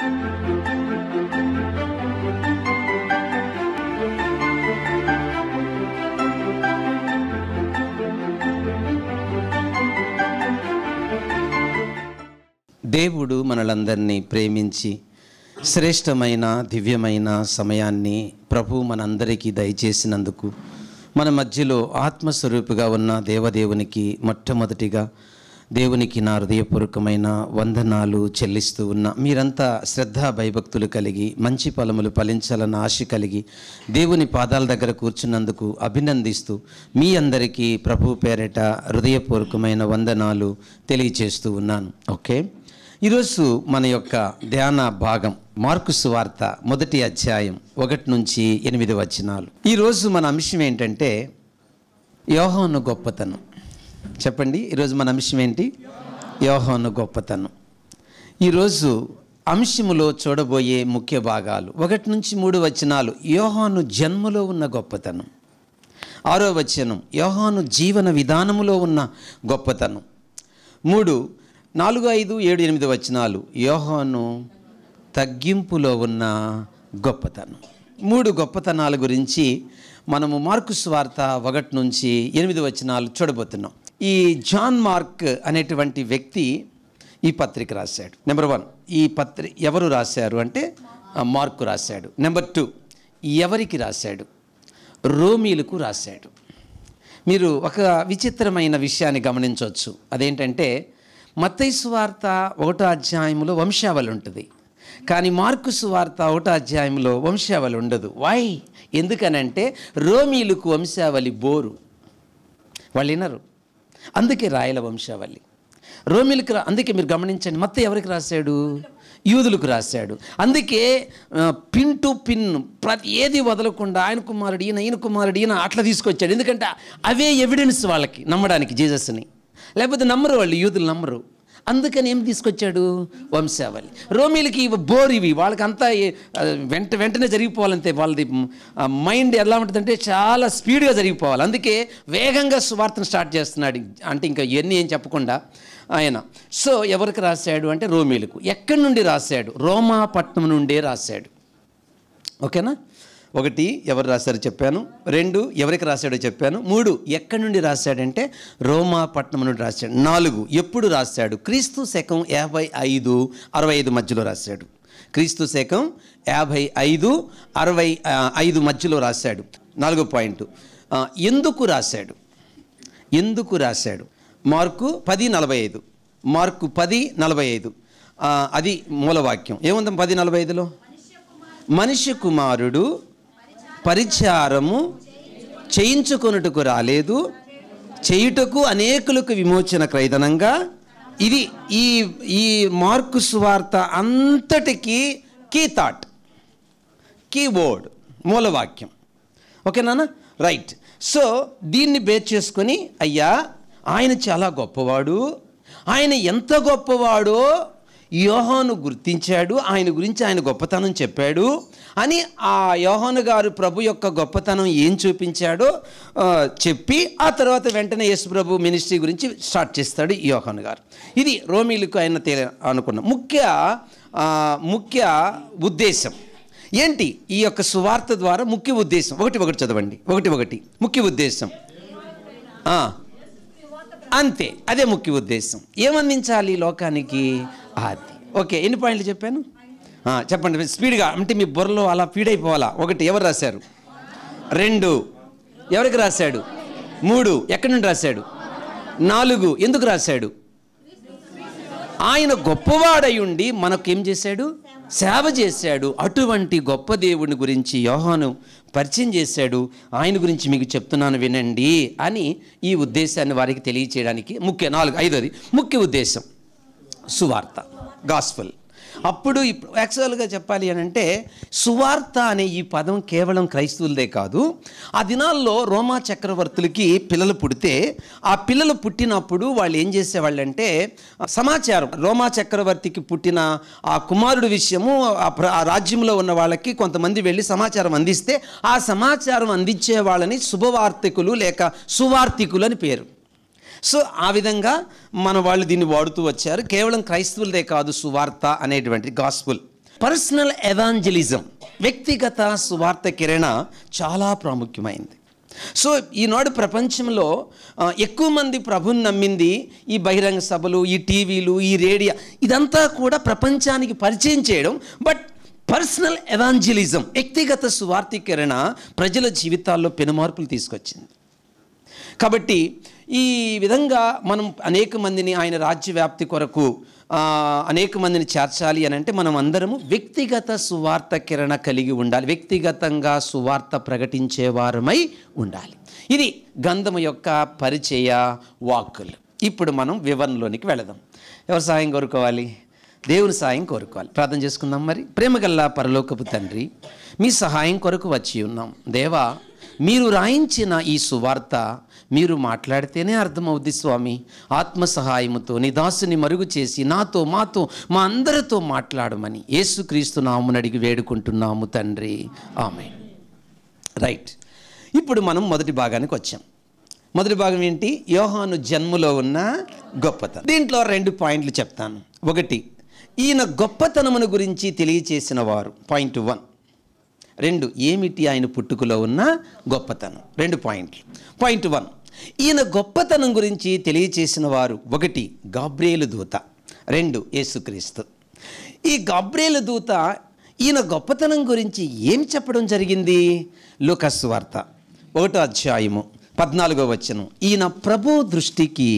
దేవుడు మనలందరినీ ప్రేమించి శ్రేష్టమైన దివ్యమైన సమయాన్ని ప్రభు మనందరికీ దయచేసినందుకు మన మధ్యలో ఆత్మస్వరూపిగా ఉన్న దేవదేవునికి మొట్టమొదటిగా దేవునికి నా హృదయపూర్వకమైన వందనాలు చెల్లిస్తూ ఉన్నా మీరంతా శ్రద్ధ భయభక్తులు కలిగి మంచి ఫలములు ఫలించాలన్న ఆశ కలిగి దేవుని పాదాల దగ్గర కూర్చున్నందుకు అభినందిస్తూ మీ అందరికీ ప్రభు పేరిట హృదయపూర్వకమైన వందనాలు తెలియచేస్తూ ఉన్నాను ఓకే ఈరోజు మన యొక్క ధ్యాన భాగం మార్కు సువార్త మొదటి అధ్యాయం ఒకటి నుంచి ఎనిమిది వచనాలు ఈరోజు మన అంశం ఏంటంటే యోహాను గొప్పతనం చెప్పండి ఈరోజు మన అంశం ఏంటి యోహాను గొప్పతనం ఈరోజు అంశములో చూడబోయే ముఖ్య భాగాలు ఒకటి నుంచి మూడు వచనాలు యోహాను జన్మలో ఉన్న గొప్పతనం ఆరో వచనం యోహాను జీవన విధానములో ఉన్న గొప్పతనం మూడు నాలుగు ఐదు ఏడు ఎనిమిది వచనాలు యోహాను తగ్గింపులో ఉన్న గొప్పతనం మూడు గొప్పతనాల గురించి మనము మార్కు స్వార్త ఒకటి నుంచి ఎనిమిది వచనాలు చూడబోతున్నాం ఈ జాన్ మార్క్ అనేటువంటి వ్యక్తి ఈ పత్రిక రాశాడు నెంబర్ వన్ ఈ పత్రి ఎవరు రాశారు అంటే ఆ, మార్కు రాశాడు నెంబర్ టూ ఎవరికి రాశాడు రోమీలకు రాశాడు మీరు ఒక విచిత్రమైన విషయాన్ని గమనించవచ్చు అదేంటంటే మత్తయి సువార్త ఒకటో అధ్యాయంలో వంశావళి ఉంటుంది కానీ మార్కు సువార్త ఒకటో అధ్యాయంలో వంశావళి ఉండదు వై ఎందుకనంటే రోమీలకు వంశావళి బోరు వాళ్ళు వినరు అందుకే రాయల వంశావళి రోమిలకు రా అందుకే మీరు గమనించండి మత్త ఎవరికి రాశాడు యూదులకు రాశాడు అందుకే ఆ, పిన్ టు పిన్ ప్రతి ఏది వదలకుండా ఆయన కుమారుడు ఈయన ఈయన కుమారుడు ఈయన అట్లా తీసుకొచ్చాడు ఎందుకంటే అవే ఎవిడెన్స్ వాళ్ళకి నమ్మడానికి జీసస్ని లేకపోతే నమ్మరు వాళ్ళు యూదులు నమ్మరు అందుకని ఏం తీసుకొచ్చాడు వంశావళి రోమిలకి ఇవి బోర్ ఇవి వాళ్ళకి అంతా ఏ- ఆ, వెంట వెంటనే జరిగిపోవాలంతే వాళ్ళది ఆ, మైండ్ ఎలా ఉంటుందంటే చాలా స్పీడ్గా జరిగిపోవాలి అందుకే వేగంగా సువార్తను స్టార్ట్ చేస్తున్నాడు అంటే ఇంకా ఇవన్నీ ఏం చెప్పకుండా ఆయన సో ఎవరికి రాశాడు అంటే రోమిలకు ఎక్కడి నుండి రాశాడు రోమాపట్నం నుండే రాశాడు ఓకేనా ఒకటి ఎవరు రాశారో చెప్పాను రెండు ఎవరికి రాశాడో చెప్పాను మూడు ఎక్కడి నుండి రాశాడంటే రోమాపట్నం నుండి రాశాడు నాలుగు ఎప్పుడు రాశాడు క్రీస్తు శకం యాభై ఐదు అరవై ఐదు మధ్యలో రాశాడు క్రీస్తు శకం యాభై ఐదు అరవై ఆ, ఐదు మధ్యలో రాశాడు నాలుగో పాయింట్ ఆ, ఎందుకు రాశాడు ఎందుకు రాశాడు మార్కు పది నలభై ఐదు మార్కు పది నలభై ఐదు ఆ, అది మూలవాక్యం ఏముందాం పది నలభై ఐదులో మనిషి కుమారుడు పరిచారము చేయించుకొనుటకు రాలేదు చేయుటకు అనేకులకు విమోచన క్రైదనంగా ఇది ఈ ఈ మార్కు సువార్త అంతటికీ కీ థాట్ కీబోర్డ్ మూలవాక్యం ఓకేనా రైట్ సో దీన్ని బేస్ చేసుకొని అయ్యా ఆయన చాలా గొప్పవాడు ఆయన ఎంత గొప్పవాడో యోహాను గుర్తించాడు ఆయన గురించి ఆయన గొప్పతనం చెప్పాడు అని ఆ యోహాను గారు ప్రభు యొక్క గొప్పతనం ఏం చూపించాడో ఆ, చెప్పి ఆ తర్వాత వెంటనే యేసు ప్రభు మినిస్ట్రీ గురించి స్టార్ట్ చేస్తాడు ఈ యోహాను గారు ఇది రోమిలకు ఆయన తే అనుకున్నాం ముఖ్య ఆ, ముఖ్య ఉద్దేశం ఏంటి ఈ యొక్క సువార్త ద్వారా ముఖ్య ఉద్దేశం ఒకటి ఒకటి చదవండి ఒకటి ఒకటి ముఖ్య ఉద్దేశం ఆ, అంతే అదే ముఖ్య ఉద్దేశం ఏమందించాలి లోకానికి అది ఓకే ఎన్ని పాయింట్లు చెప్పాను ఆ, చెప్పండి స్పీడ్గా అంటే మీ బుర్రలో అలా ఫీడ్ అయిపోవాలా ఒకటి ఎవరు రాశారు రెండు ఎవరికి రాశాడు మూడు ఎక్కడి నుండి రాశాడు నాలుగు ఎందుకు రాశాడు ఆయన గొప్పవాడై ఉండి మనకు ఏం చేశాడు సేవ చేశాడు అటువంటి గొప్ప దేవుని గురించి యోహాను పరిచయం చేశాడు ఆయన గురించి మీకు చెప్తున్నాను వినండి అని ఈ ఉద్దేశాన్ని వారికి తెలియచేయడానికి ముఖ్య నాలుగు ఐదోది ముఖ్య ఉద్దేశం సువార్త గాస్ఫుల్ అప్పుడు ఇప్పుడు యాక్చువల్గా చెప్పాలి అని అంటే సువార్త అనే ఈ పదం కేవలం క్రైస్తవులదే కాదు ఆ దినాల్లో రోమా చక్రవర్తులకి పిల్లలు పుడితే ఆ పిల్లలు పుట్టినప్పుడు వాళ్ళు ఏం చేసేవాళ్ళంటే సమాచారం రోమా చక్రవర్తికి పుట్టిన ఆ కుమారుడు విషయము ఆ ప్ర- ఆ రాజ్యంలో ఉన్న వాళ్ళకి కొంతమంది వెళ్ళి సమాచారం అందిస్తే ఆ సమాచారం అందించే వాళ్ళని శుభవార్తికులు లేక సువార్తికులు అని పేరు సో ఆ విధంగా మన వాళ్ళు దీన్ని వాడుతూ వచ్చారు కేవలం క్రైస్తవులదే కాదు సువార్త అనేటువంటి గాస్పుల్ పర్సనల్ ఎవాంజలిజం వ్యక్తిగత సువార్త కిరణ చాలా ప్రాముఖ్యమైంది సో ఈనాడు ప్రపంచంలో ఆ, ఎక్కువ మంది ప్రభుని నమ్మింది ఈ బహిరంగ సభలు ఈ టీవీలు ఈ రేడియో ఇదంతా కూడా ప్రపంచానికి పరిచయం చేయడం బట్ పర్సనల్ ఎవాంజలిజం వ్యక్తిగత సువార్థీకరణ ప్రజల జీవితాల్లో పెనుమార్పులు తీసుకొచ్చింది కాబట్టి ఈ విధంగా మనం అనేక మందిని ఆయన రాజ్య వ్యాప్తి కొరకు ఆ, అనేక మందిని చేర్చాలి అని అంటే మనం అందరము వ్యక్తిగత సువార్త కిరణ కలిగి ఉండాలి వ్యక్తిగతంగా సువార్త ప్రకటించే వారమై ఉండాలి ఇది గంధము యొక్క పరిచయ వాక్కులు ఇప్పుడు మనం వివరణలోనికి వెళదాం ఎవరు సాయం కోరుకోవాలి దేవుని సాయం కోరుకోవాలి ప్రార్థన చేసుకుందాం మరి ప్రేమగల్లా పరలోకపు తండ్రి మీ సహాయం కొరకు వచ్చి ఉన్నాం దేవా మీరు రాయించిన ఈ సువార్త మీరు మాట్లాడితేనే అర్థమవుద్ది స్వామి ఆత్మ సహాయముతో నీ దాసుని మరుగు చేసి నాతో మాతో మా అందరితో మాట్లాడమని యేసుక్రీస్తు నామును అడిగి వేడుకుంటున్నాము తండ్రి ఆమె రైట్ ఇప్పుడు మనం మొదటి భాగానికి వచ్చాం మొదటి భాగం ఏంటి యోహాను జన్మలో ఉన్న గొప్పతనం దీంట్లో రెండు పాయింట్లు చెప్తాను ఒకటి ఈయన గొప్పతనమును గురించి తెలియచేసిన వారు పాయింట్ వన్ రెండు ఏమిటి ఆయన పుట్టుకలో ఉన్న గొప్పతనం రెండు పాయింట్లు పాయింట్ వన్ ఈయన గొప్పతనం గురించి తెలియచేసిన వారు ఒకటి గాబ్రేలు దూత రెండు యేసుక్రీస్తు ఈ గాబ్రేలు దూత ఈయన గొప్పతనం గురించి ఏం చెప్పడం జరిగింది లూకస్ వార్త ఒకటో అధ్యాయము పద్నాలుగో వచనం ఈయన ప్రభు దృష్టికి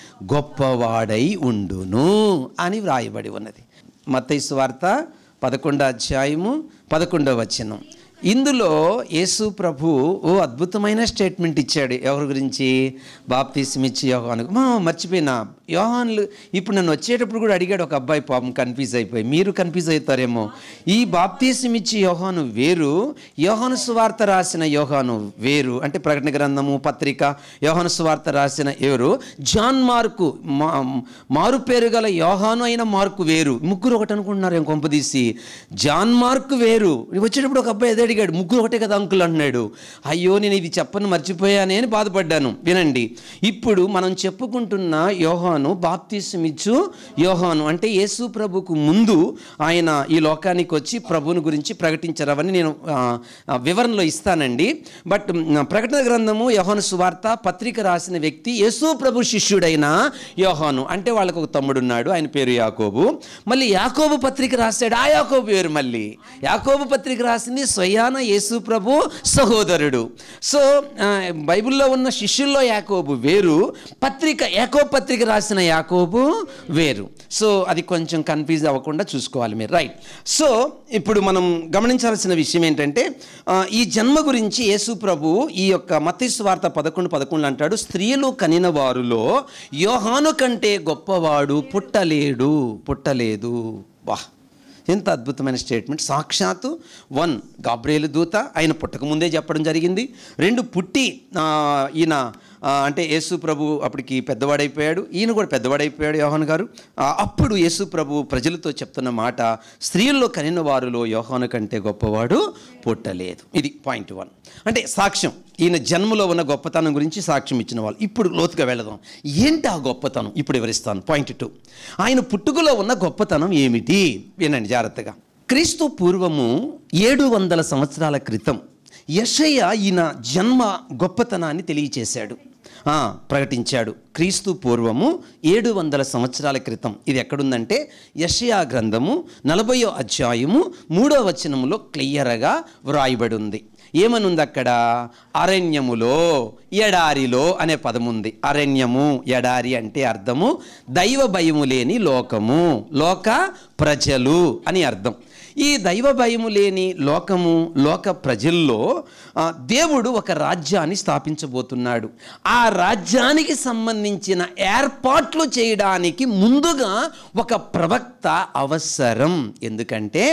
గొప్పవాడై ఉండును అని వ్రాయబడి ఉన్నది మత్తయి వార్త పదకొండో అధ్యాయము పదకొండో వచనం ఇందులో యేసు ప్రభు ఓ అద్భుతమైన స్టేట్మెంట్ ఇచ్చాడు ఎవరి గురించి బాప్తీసం ఇచ్చి యోహాను మా మర్చిపోయినా యోహాన్లు ఇప్పుడు నన్ను వచ్చేటప్పుడు కూడా అడిగాడు ఒక అబ్బాయి పాపం కన్ఫ్యూజ్ అయిపోయి మీరు కన్ఫ్యూజ్ అవుతారేమో ఈ బాప్తీసం ఇచ్చి యోహాను వేరు యోహాను సువార్త రాసిన యోహాను వేరు అంటే ప్రకటన గ్రంథము పత్రిక యోహాను సువార్త రాసిన ఎవరు జాన్ మార్కు మా మారు పేరు గల యోహాను అయిన మార్కు వేరు ముగ్గురు ఒకటి అనుకుంటున్నారు ఏం కొంపదీసి జాన్ మార్కు వేరు వచ్చేటప్పుడు ఒక అబ్బాయి అదే అడిగాడు ముగ్గురు ఒకటే కదా అంకుల్ అంటున్నాడు అయ్యో నేను ఇది చెప్పను మర్చిపోయానే అని బాధపడ్డాను వినండి ఇప్పుడు మనం చెప్పుకుంటున్న యోహాను బాప్తీసం ఇచ్చు యోహాను అంటే యేసు ప్రభుకు ముందు ఆయన ఈ లోకానికి వచ్చి ప్రభుని గురించి ప్రకటించరవని నేను ఆ, ఆ, వివరణలో ఇస్తానండి బట్ మ్, ప్రకటన గ్రంథము యోహాను సువార్త పత్రిక రాసిన వ్యక్తి యేసు ప్రభు శిష్యుడైన యోహాను అంటే వాళ్ళకు ఒక తమ్ముడున్నాడు ఆయన పేరు యాకోబు మళ్ళీ యాకోబు పత్రిక రాశాడు ఆ యాకోబు పేరు మళ్ళీ యాకోబు పత్రిక రాసింది స్వయాన యేసు ప్రభు సహోదరుడు సో ఆ, బైబిల్లో ఉన్న శిష్యుల్లో యాకోబు వేరు పత్రిక యాకోబు పత్రిక రాసిన యాకోబు వేరు సో అది కొంచెం కన్ఫ్యూజ్ అవ్వకుండా చూసుకోవాలి మీరు రైట్ సో ఇప్పుడు మనం గమనించాల్సిన విషయం ఏంటంటే ఆ, ఈ జన్మ గురించి యేసు ప్రభు ఈ యొక్క మత్తయి వార్త పదకొండు పదకొండు అంటాడు స్త్రీలు కనిన వారిలో యోహాను కంటే గొప్పవాడు పుట్టలేడు పుట్టలేదు వాహ్ ఎంత అద్భుతమైన స్టేట్మెంట్ సాక్షాత్తు వన్ గాబ్రేలు దూత ఆయన పుట్టక ముందే చెప్పడం జరిగింది రెండు పుట్టి ఆ, ఈయన ఆ, అంటే యేసు ప్రభు అప్పటికి పెద్దవాడైపోయాడు ఈయన కూడా పెద్దవాడైపోయాడు యోహాన్ గారు ఆ, అప్పుడు యేసు ప్రభు ప్రజలతో చెప్తున్న మాట స్త్రీల్లో కనిన వారిలో యోహాను కంటే గొప్పవాడు పుట్టలేదు ఇది పాయింట్ వన్ అంటే సాక్ష్యం ఈయన జన్మలో ఉన్న గొప్పతనం గురించి సాక్ష్యం ఇచ్చిన వాళ్ళు ఇప్పుడు లోతుగా వెళదాం ఏంటి ఆ గొప్పతనం ఇప్పుడు వివరిస్తాను పాయింట్ టూ ఆయన పుట్టుకలో ఉన్న గొప్పతనం ఏమిటి వినండి జాగ్రత్తగా క్రీస్తు పూర్వము ఏడు వందల సంవత్సరాల క్రితం యషయ ఈయన జన్మ గొప్పతనాన్ని తెలియచేశాడు ఆ, ప్రకటించాడు క్రీస్తు పూర్వము ఏడు వందల సంవత్సరాల క్రితం ఇది ఎక్కడుందంటే యషయా గ్రంథము నలభయో అధ్యాయము మూడో వచనములో క్లియర్గా వ్రాయబడి ఉంది ఏమనుంది అక్కడ అరణ్యములో ఎడారిలో అనే పదం ఉంది అరణ్యము ఎడారి అంటే అర్థము దైవ భయము లేని లోకము లోక ప్రజలు అని అర్థం ఈ దైవ భయము లేని లోకము లోక ప్రజల్లో ఆ, దేవుడు ఒక రాజ్యాన్ని స్థాపించబోతున్నాడు ఆ రాజ్యానికి సంబంధించిన ఏర్పాట్లు చేయడానికి ముందుగా ఒక ప్రవక్త అవసరం ఎందుకంటే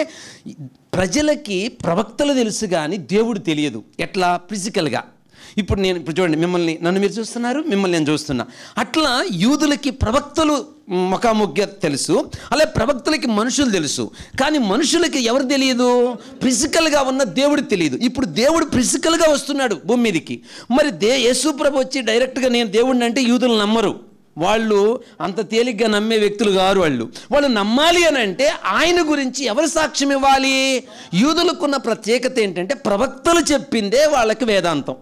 ప్రజలకి ప్రవక్తలు తెలుసు కానీ దేవుడు తెలియదు ఎట్లా ఫిజికల్గా ఇప్పుడు నేను ఇప్పుడు చూడండి మిమ్మల్ని నన్ను మీరు చూస్తున్నారు మిమ్మల్ని నేను చూస్తున్నా అట్లా యూదులకి ప్రవక్తలు ముఖాముఖిగా తెలుసు అలాగే ప్రవక్తలకి మనుషులు తెలుసు కానీ మనుషులకి ఎవరు తెలియదు ఫిజికల్గా ఉన్న దేవుడు తెలియదు ఇప్పుడు దేవుడు ఫిజికల్గా వస్తున్నాడు భూమి మీదకి మరి దే యేసు ప్రభు వచ్చి డైరెక్ట్గా నేను దేవుడిని అంటే యూదులు నమ్మరు వాళ్ళు అంత తేలిగ్గా నమ్మే వ్యక్తులు కారు వాళ్ళు వాళ్ళు నమ్మాలి అని అంటే ఆయన గురించి ఎవరు సాక్ష్యం ఇవ్వాలి యూదులకున్న ప్రత్యేకత ఏంటంటే ప్రవక్తలు చెప్పిందే వాళ్ళకి వేదాంతం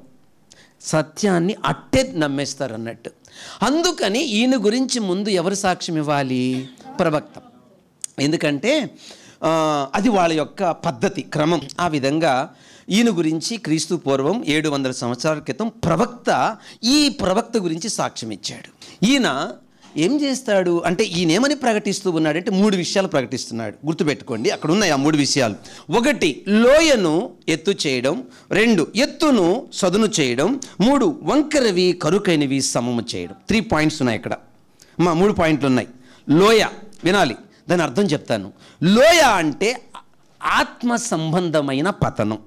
సత్యాన్ని అట్టే నమ్మేస్తారు అన్నట్టు అందుకని ఈయన గురించి ముందు ఎవరు సాక్ష్యం ఇవ్వాలి ప్రవక్త ఎందుకంటే ఆ, అది వాళ్ళ యొక్క పద్ధతి క్రమం ఆ విధంగా ఈయన గురించి క్రీస్తు పూర్వం ఏడు వందల సంవత్సరాల క్రితం ప్రవక్త ఈ ప్రవక్త గురించి సాక్ష్యం ఇచ్చాడు ఈయన ఏం చేస్తాడు అంటే ఈయన ఏమని ప్రకటిస్తూ ఉన్నాడంటే మూడు విషయాలు ప్రకటిస్తున్నాడు గుర్తుపెట్టుకోండి అక్కడ ఉన్నాయి ఆ మూడు విషయాలు ఒకటి లోయను ఎత్తు చేయడం రెండు ఎత్తును సదును చేయడం మూడు వంకరవి కరుకైనవి సమము చేయడం త్రీ పాయింట్స్ ఉన్నాయి ఇక్కడ మా మూడు పాయింట్లు ఉన్నాయి లోయ వినాలి దాని అర్థం చెప్తాను లోయ అంటే ఆత్మ సంబంధమైన పతనం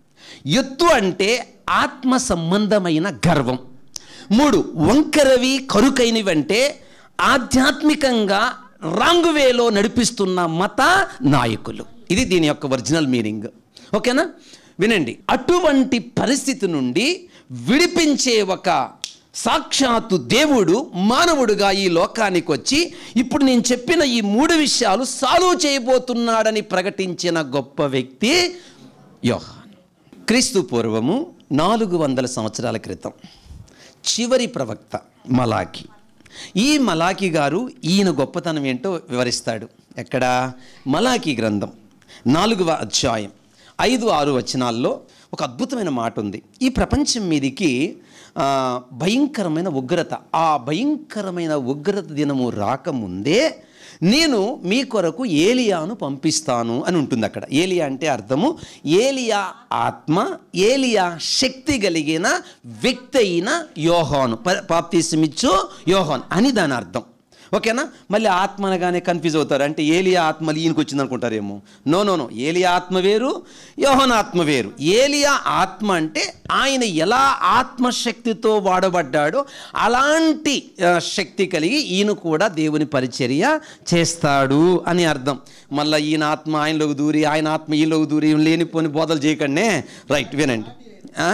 ఎత్తు అంటే ఆత్మ సంబంధమైన గర్వం మూడు వంకరవి కరుకైనవి అంటే ఆధ్యాత్మికంగా రాంగ్ వేలో నడిపిస్తున్న మత నాయకులు ఇది దీని యొక్క ఒరిజినల్ మీనింగ్ ఓకేనా వినండి అటువంటి పరిస్థితి నుండి విడిపించే ఒక సాక్షాత్తు దేవుడు మానవుడుగా ఈ లోకానికి వచ్చి ఇప్పుడు నేను చెప్పిన ఈ మూడు విషయాలు సాల్వ్ చేయబోతున్నాడని ప్రకటించిన గొప్ప వ్యక్తి యోహాన్ క్రీస్తు పూర్వము నాలుగు వందల సంవత్సరాల క్రితం చివరి ప్రవక్త మలాకి ఈ మలాకి గారు ఈయన గొప్పతనం ఏంటో వివరిస్తాడు ఎక్కడ మలాకి గ్రంథం నాలుగవ అధ్యాయం ఐదు ఆరు వచనాల్లో ఒక అద్భుతమైన మాట ఉంది ఈ ప్రపంచం మీదికి ఆ, భయంకరమైన ఉగ్రత ఆ భయంకరమైన ఉగ్రత దినము రాకముందే నేను మీ కొరకు ఏలియాను పంపిస్తాను అని ఉంటుంది అక్కడ ఏలియా అంటే అర్థము ఏలియా ఆత్మ ఏలియా శక్తి కలిగిన వ్యక్తి అయిన యోహాను పాప్తీసమిచ్చు యోహాన్ అని దాని అర్థం ఓకేనా మళ్ళీ ఆత్మ అనగానే కన్ఫ్యూజ్ అవుతారు అంటే ఏలియా ఆత్మ ఈయనకి వచ్చింది అనుకుంటారేమో నో నో నో ఏలియా ఆత్మ వేరు యోహన్ ఆత్మ వేరు ఏలియా ఆత్మ అంటే ఆయన ఎలా ఆత్మశక్తితో వాడబడ్డాడో అలాంటి ఆ, శక్తి కలిగి ఈయన కూడా దేవుని పరిచర్య చేస్తాడు అని అర్థం మళ్ళీ ఈయన ఆత్మ ఆయనలోకి దూరి ఆయన ఆత్మ ఈయనలోకి దూరి లేనిపోని బోధలు చేయకండి రైట్ వినండి ఆ?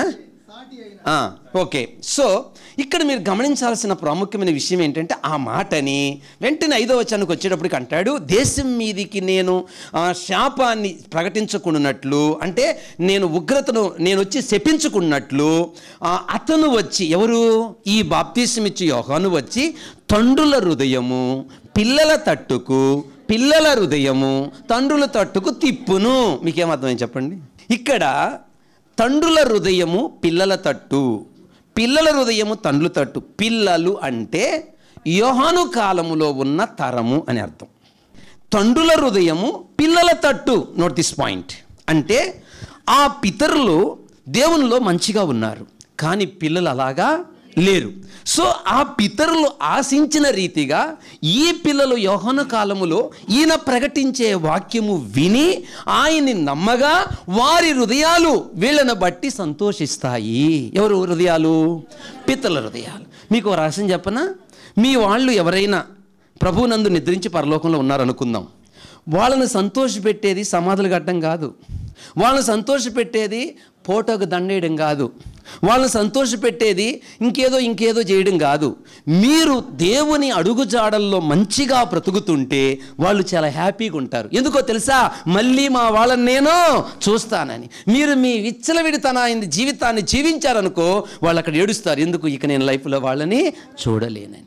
ఆ, ఓకే సో ఇక్కడ మీరు గమనించాల్సిన ప్రాముఖ్యమైన విషయం ఏంటంటే ఆ మాటని వెంటనే ఐదో వచనానికి వచ్చేటప్పటికి అంటాడు దేశం మీదికి నేను ఆ, శాపాన్ని ప్రకటించుకున్నట్లు అంటే నేను ఉగ్రతను నేను వచ్చి శపించుకున్నట్లు ఆ, అతను వచ్చి ఎవరు ఈ బాప్తీసమిచ్చి యోహాను వచ్చి తండ్రుల హృదయము పిల్లల తట్టుకు పిల్లల హృదయము తండ్రుల తట్టుకు తిప్పును మీకేం అర్థమైంది చెప్పండి ఇక్కడ తండ్రుల హృదయము పిల్లల తట్టు పిల్లల హృదయము తండ్రుల తట్టు పిల్లలు అంటే యోహాను కాలములో ఉన్న తరము అని అర్థం తండ్రుల హృదయము పిల్లల తట్టు నోట్ దిస్ పాయింట్ అంటే ఆ పితరులు దేవునిలో మంచిగా ఉన్నారు కానీ పిల్లలు అలాగా లేరు సో ఆ పితరులు ఆశించిన రీతిగా ఈ పిల్లలు యోహన కాలములో ఈయన ప్రకటించే వాక్యము విని ఆయన్ని నమ్మగా వారి హృదయాలు వీళ్ళను బట్టి సంతోషిస్తాయి ఎవరు హృదయాలు పితల హృదయాలు మీకు ఓ రహస్యం చెప్పనా మీ వాళ్ళు ఎవరైనా ప్రభువునందు నిద్రించి పరలోకంలో ఉన్నారనుకుందాం వాళ్ళని సంతోషపెట్టేది సమాధులు కట్టడం కాదు వాళ్ళని సంతోషపెట్టేది ఫోటోకు దండేయడం కాదు వాళ్ళని సంతోషపెట్టేది ఇంకేదో ఇంకేదో చేయడం కాదు మీరు దేవుని అడుగుజాడల్లో మంచిగా బ్రతుకుతుంటే వాళ్ళు చాలా హ్యాపీగా ఉంటారు ఎందుకో తెలుసా మళ్ళీ మా వాళ్ళని నేను చూస్తానని మీరు మీ విచ్చలవిడితన జీవితాన్ని జీవించారనుకో వాళ్ళు అక్కడ ఏడుస్తారు ఎందుకు ఇక నేను లైఫ్లో వాళ్ళని చూడలేనని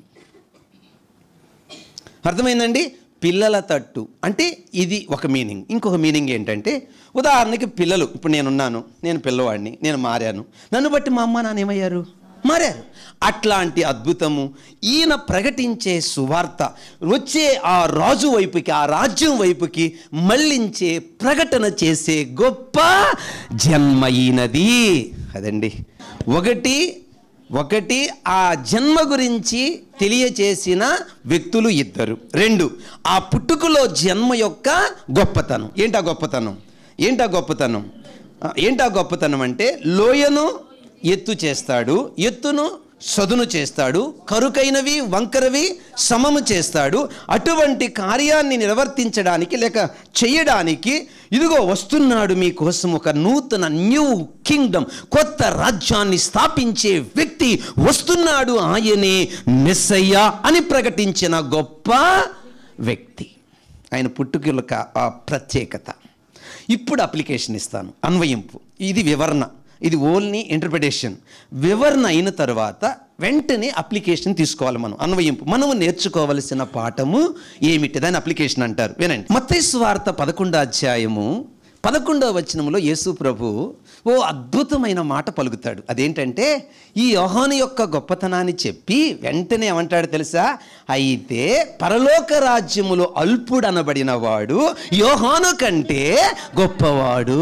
అర్థమైందండి పిల్లల తట్టు అంటే ఇది ఒక మీనింగ్ ఇంకొక మీనింగ్ ఏంటంటే ఉదాహరణకి పిల్లలు ఇప్పుడు నేనున్నాను నేను పిల్లవాడిని నేను మారాను నన్ను బట్టి మా అమ్మ నాన్న ఏమయ్యారు మారారు అట్లాంటి అద్భుతము ఈయన ప్రకటించే సువార్త వచ్చే ఆ రాజు వైపుకి ఆ రాజ్యం వైపుకి మళ్ళించే ప్రకటన చేసే గొప్ప జన్మ ఈయనది అదండి ఒకటి ఒకటి ఆ జన్మ గురించి తెలియచేసిన వ్యక్తులు ఇద్దరు రెండు ఆ పుట్టుకలో జన్మ యొక్క గొప్పతనం ఏంటా గొప్పతనం ఏంటా గొప్పతనం ఆ, ఏంటా గొప్పతనం అంటే లోయను ఎత్తు చేస్తాడు ఎత్తును సదును చేస్తాడు కరుకైనవి వంకరవి సమము చేస్తాడు అటువంటి కార్యాన్ని నిర్వర్తించడానికి లేక చేయడానికి ఇదిగో వస్తున్నాడు మీకోసం ఒక నూతన న్యూ కింగ్డమ్ కొత్త రాజ్యాన్ని స్థాపించే వ్యక్తి వస్తున్నాడు ఆయనే మెస్సయ్య అని ప్రకటించిన గొప్ప వ్యక్తి ఆయన పుట్టుకల ఆ ప్రత్యేకత ఇప్పుడు అప్లికేషన్ ఇస్తాను అన్వయింపు ఇది వివరణ ఇది ఓన్లీ ఇంటర్ప్రిటేషన్ వివరణ అయిన తర్వాత వెంటనే అప్లికేషన్ తీసుకోవాలి మనం అన్వయింపు మనము నేర్చుకోవలసిన పాఠము ఏమిటి దాని అప్లికేషన్ అంటారు వినండి మత్తయి వార్త పదకొండో అధ్యాయము పదకొండవ వచనంలో యేసు ప్రభు ఓ అద్భుతమైన మాట పలుకుతాడు అదేంటంటే ఈ యోహాను యొక్క గొప్పతనాన్ని చెప్పి వెంటనే ఏమంటాడు తెలుసా అయితే పరలోక రాజ్యములో అల్పుడనబడిన వాడు యోహాను కంటే గొప్పవాడు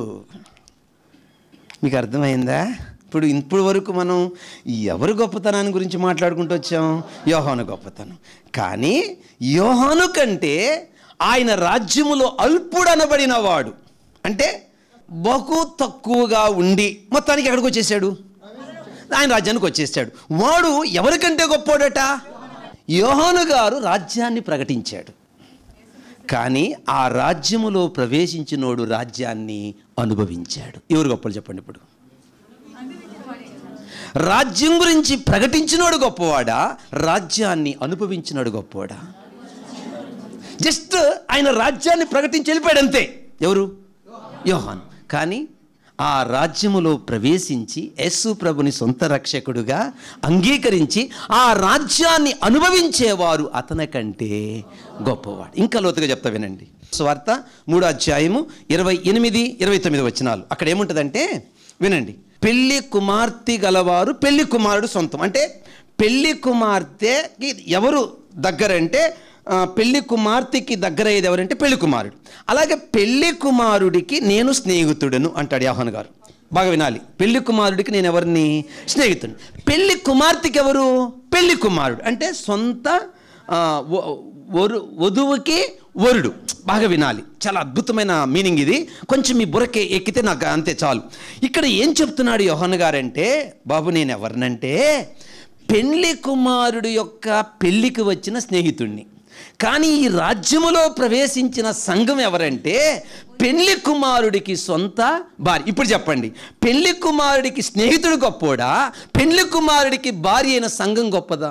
మీకు అర్థమైందా ఇప్పుడు ఇప్పుడు వరకు మనం ఎవరు గొప్పతనాన్ని గురించి మాట్లాడుకుంటూ వచ్చాం యోహాను గొప్పతనం కానీ యోహాను కంటే ఆయన రాజ్యములో అల్పుడనబడిన వాడు అంటే బహు తక్కువగా ఉండి మొత్తానికి ఎక్కడికి వచ్చేసాడు ఆయన రాజ్యానికి వచ్చేసాడు వాడు ఎవరికంటే గొప్పోడట యోహాను గారు రాజ్యాన్ని ప్రకటించాడు కానీ ఆ రాజ్యములో ప్రవేశించినోడు రాజ్యాన్ని అనుభవించాడు ఎవరు గొప్పలు చెప్పండి ఇప్పుడు రాజ్యం గురించి ప్రకటించినోడు గొప్పవాడా రాజ్యాన్ని అనుభవించినోడు గొప్పవాడా జస్ట్ ఆయన రాజ్యాన్ని ప్రకటించి వెళ్ళిపోయాడు అంతే ఎవరు యోహాన్ కానీ ఆ రాజ్యములో ప్రవేశించి యేసు ప్రభుని సొంత రక్షకుడుగా అంగీకరించి ఆ రాజ్యాన్ని అనుభవించేవారు అతని కంటే గొప్పవాడు ఇంకా లోతుగా చెప్తా వినండి స్వార్త మూడో అధ్యాయము ఇరవై ఎనిమిది ఇరవై తొమ్మిది వచనాలు అక్కడ ఏముంటుందంటే వినండి పెళ్లి కుమార్తె గలవారు పెళ్లి కుమారుడు సొంతం అంటే పెళ్లి కుమార్తెకి ఎవరు దగ్గరంటే ఆ, పెళ్లి కుమార్తెకి దగ్గర అయ్యేది ఎవరంటే పెళ్లి కుమారుడు అలాగే పెళ్లి కుమారుడికి నేను స్నేహితుడను అంటాడు యాహన్ గారు బాగా వినాలి పెళ్లి కుమారుడికి నేను ఎవరిని స్నేహితుడు పెళ్లి కుమార్తెకి ఎవరు పెళ్లి కుమారుడు అంటే సొంత ఆ, వ- వరు వధువుకి వరుడు బాగా వినాలి చాలా అద్భుతమైన మీనింగ్ ఇది కొంచెం మీ బుర్రకి ఎక్కితే నాకు అంతే చాలు ఇక్కడ ఏం చెప్తున్నాడు యోహన్ గారంటే బాబు నేను ఎవరినంటే పెళ్లి కుమారుడు యొక్క పెళ్లికి వచ్చిన స్నేహితుణ్ణి కానీ ఈ రాజ్యములో ప్రవేశించిన సంఘం ఎవరంటే పెళ్లి కుమారుడికి సొంత భార్య ఇప్పుడు చెప్పండి పెళ్లి కుమారుడికి స్నేహితుడు గొప్పోడా పెళ్లి కుమారుడికి భార్య అయిన సంఘం గొప్పదా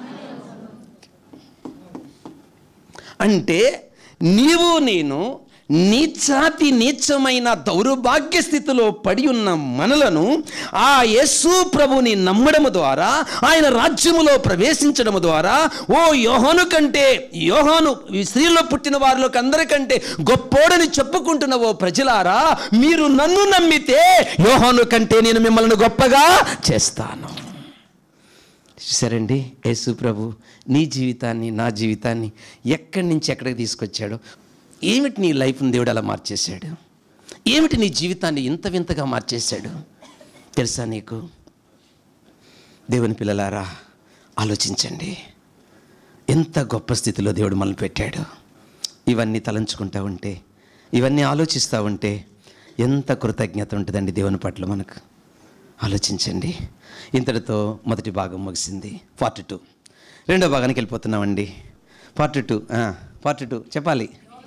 అంటే నీవు నేను నీచాతి నీచమైన దౌర్భాగ్య స్థితిలో పడి ఉన్న మనలను ఆ యేసు ప్రభుని నమ్మడము ద్వారా ఆయన రాజ్యములో ప్రవేశించడము ద్వారా ఓ యోహాను కంటే యోహాను ఈ స్త్రీలో పుట్టిన వారిలోకి అందరికంటే గొప్పోడని చెప్పుకుంటున్న ఓ ప్రజలారా మీరు నన్ను నమ్మితే యోహాను కంటే నేను మిమ్మల్ని గొప్పగా చేస్తాను చూసారండి యేసు ప్రభు నీ జీవితాన్ని నా జీవితాన్ని ఎక్కడి నుంచి ఎక్కడికి తీసుకొచ్చాడు ఏమిటి నీ లైఫ్ని దేవుడు అలా మార్చేశాడు ఏమిటి నీ జీవితాన్ని ఇంత వింతగా మార్చేశాడు తెలుసా నీకు దేవుని పిల్లలారా ఆలోచించండి ఎంత గొప్ప స్థితిలో దేవుడు మనల్ని పెట్టాడు ఇవన్నీ తలంచుకుంటా ఉంటే ఇవన్నీ ఆలోచిస్తూ ఉంటే ఎంత కృతజ్ఞత ఉంటుందండి దేవుని పట్ల మనకు ఆలోచించండి ఇంతటితో మొదటి భాగం ముగిసింది పార్ట్ టూ రెండో భాగానికి వెళ్ళిపోతున్నామండి పార్ట్ టూ పార్ట్ టూ చెప్పాలి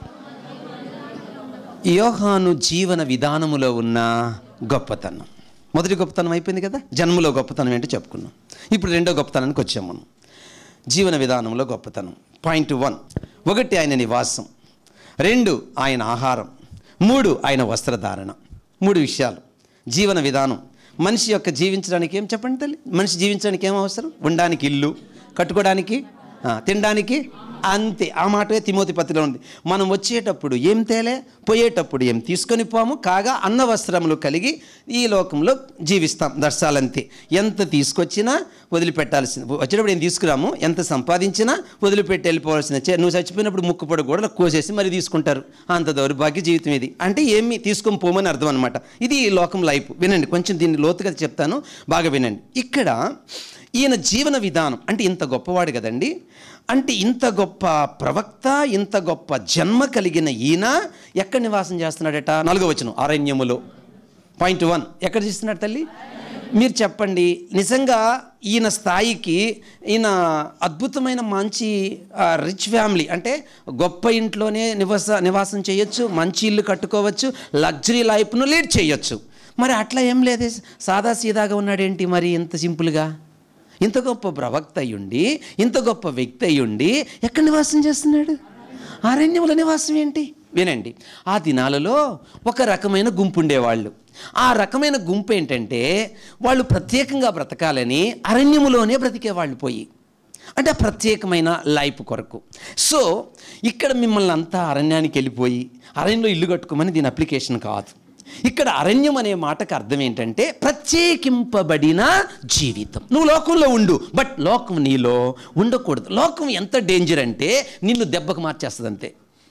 యోహాను జీవన విధానములో ఉన్న గొప్పతనం మొదటి గొప్పతనం అయిపోయింది కదా జన్మలో గొప్పతనం ఏంటో చెప్పుకున్నాం ఇప్పుడు రెండో గొప్పతనానికి వచ్చాం మనం జీవన విధానంలో గొప్పతనం పాయింట్ వన్ ఒకటి ఆయన నివాసం రెండు ఆయన ఆహారం మూడు ఆయన వస్త్రధారణ మూడు విషయాలు జీవన విధానం మనిషి యొక్క జీవించడానికి ఏం చెప్పండి తల్లి మనిషి జీవించడానికి ఏం అవసరం ఉండడానికి ఇల్లు కట్టుకోవడానికి ఆ, తినడానికి అంతే ఆ మాటే తిమోతి పత్రిలో ఉంది మనం వచ్చేటప్పుడు ఏం తేలే పోయేటప్పుడు ఏం తీసుకొని పోము కాగా అన్న వస్త్రములు కలిగి ఈ లోకంలో జీవిస్తాం దర్శాలంతే ఎంత తీసుకొచ్చినా వదిలిపెట్టాల్సింది వచ్చేటప్పుడు ఏం తీసుకురాము ఎంత సంపాదించినా వదిలిపెట్టి వెళ్ళిపోవాల్సిందే చే- నువ్వు చచ్చిపోయినప్పుడు ముక్కు పొడి కూడా కోసేసి మరి తీసుకుంటారు అంత దౌర్భాగ్య జీవితం ఇది అంటే ఏమి తీసుకొని పోమని అర్థం అనమాట ఇది ఈ లోకం లైఫ్ వినండి కొంచెం దీన్ని లోతుగా చెప్తాను బాగా వినండి ఇక్కడ ఈయన జీవన విధానం అంటే ఇంత గొప్పవాడు కదండి అంటే ఇంత గొప్ప ప్రవక్త ఇంత గొప్ప జన్మ కలిగిన ఈయన ఎక్కడ నివాసం చేస్తున్నాడట నాలుగో వచనం అరణ్యములో పాయింట్ వన్ ఎక్కడ చేస్తున్నాడు తల్లి మీరు చెప్పండి నిజంగా ఈయన స్థాయికి ఈయన అద్భుతమైన మంచి రిచ్ ఫ్యామిలీ అంటే గొప్ప ఇంట్లోనే నివాస నివాసం చేయొచ్చు మంచి ఇల్లు కట్టుకోవచ్చు లగ్జరీ లైఫ్ను లీడ్ చేయొచ్చు మరి అట్లా ఏం లేదే సాదా సీదాగా ఉన్నాడేంటి మరి ఇంత సింపుల్గా ఇంత గొప్ప ప్రవక్త అయ్యుండి ఇంత గొప్ప వ్యక్తి అయ్యుండి ఎక్కడ నివాసం చేస్తున్నాడు అరణ్యముల నివాసం ఏంటి వినండి ఆ దినాలలో ఒక రకమైన గుంపు ఉండేవాళ్ళు ఆ రకమైన గుంపు ఏంటంటే వాళ్ళు ప్రత్యేకంగా బ్రతకాలని అరణ్యములోనే బ్రతికేవాళ్ళు పోయి అంటే ఆ ప్రత్యేకమైన లైఫ్ కొరకు సో ఇక్కడ మిమ్మల్ని అంతా అరణ్యానికి వెళ్ళిపోయి అరణ్యంలో ఇల్లు కట్టుకోమని దీని అప్లికేషన్ కాదు ఇక్కడ అరణ్యం అనే మాటకు అర్థం ఏంటంటే ప్రత్యేకింపబడిన జీవితం నువ్వు లోకంలో ఉండు బట్ లోకం నీలో ఉండకూడదు లోకం ఎంత డేంజర్ అంటే నిన్ను దెబ్బకు మార్చేస్తుంది అంతే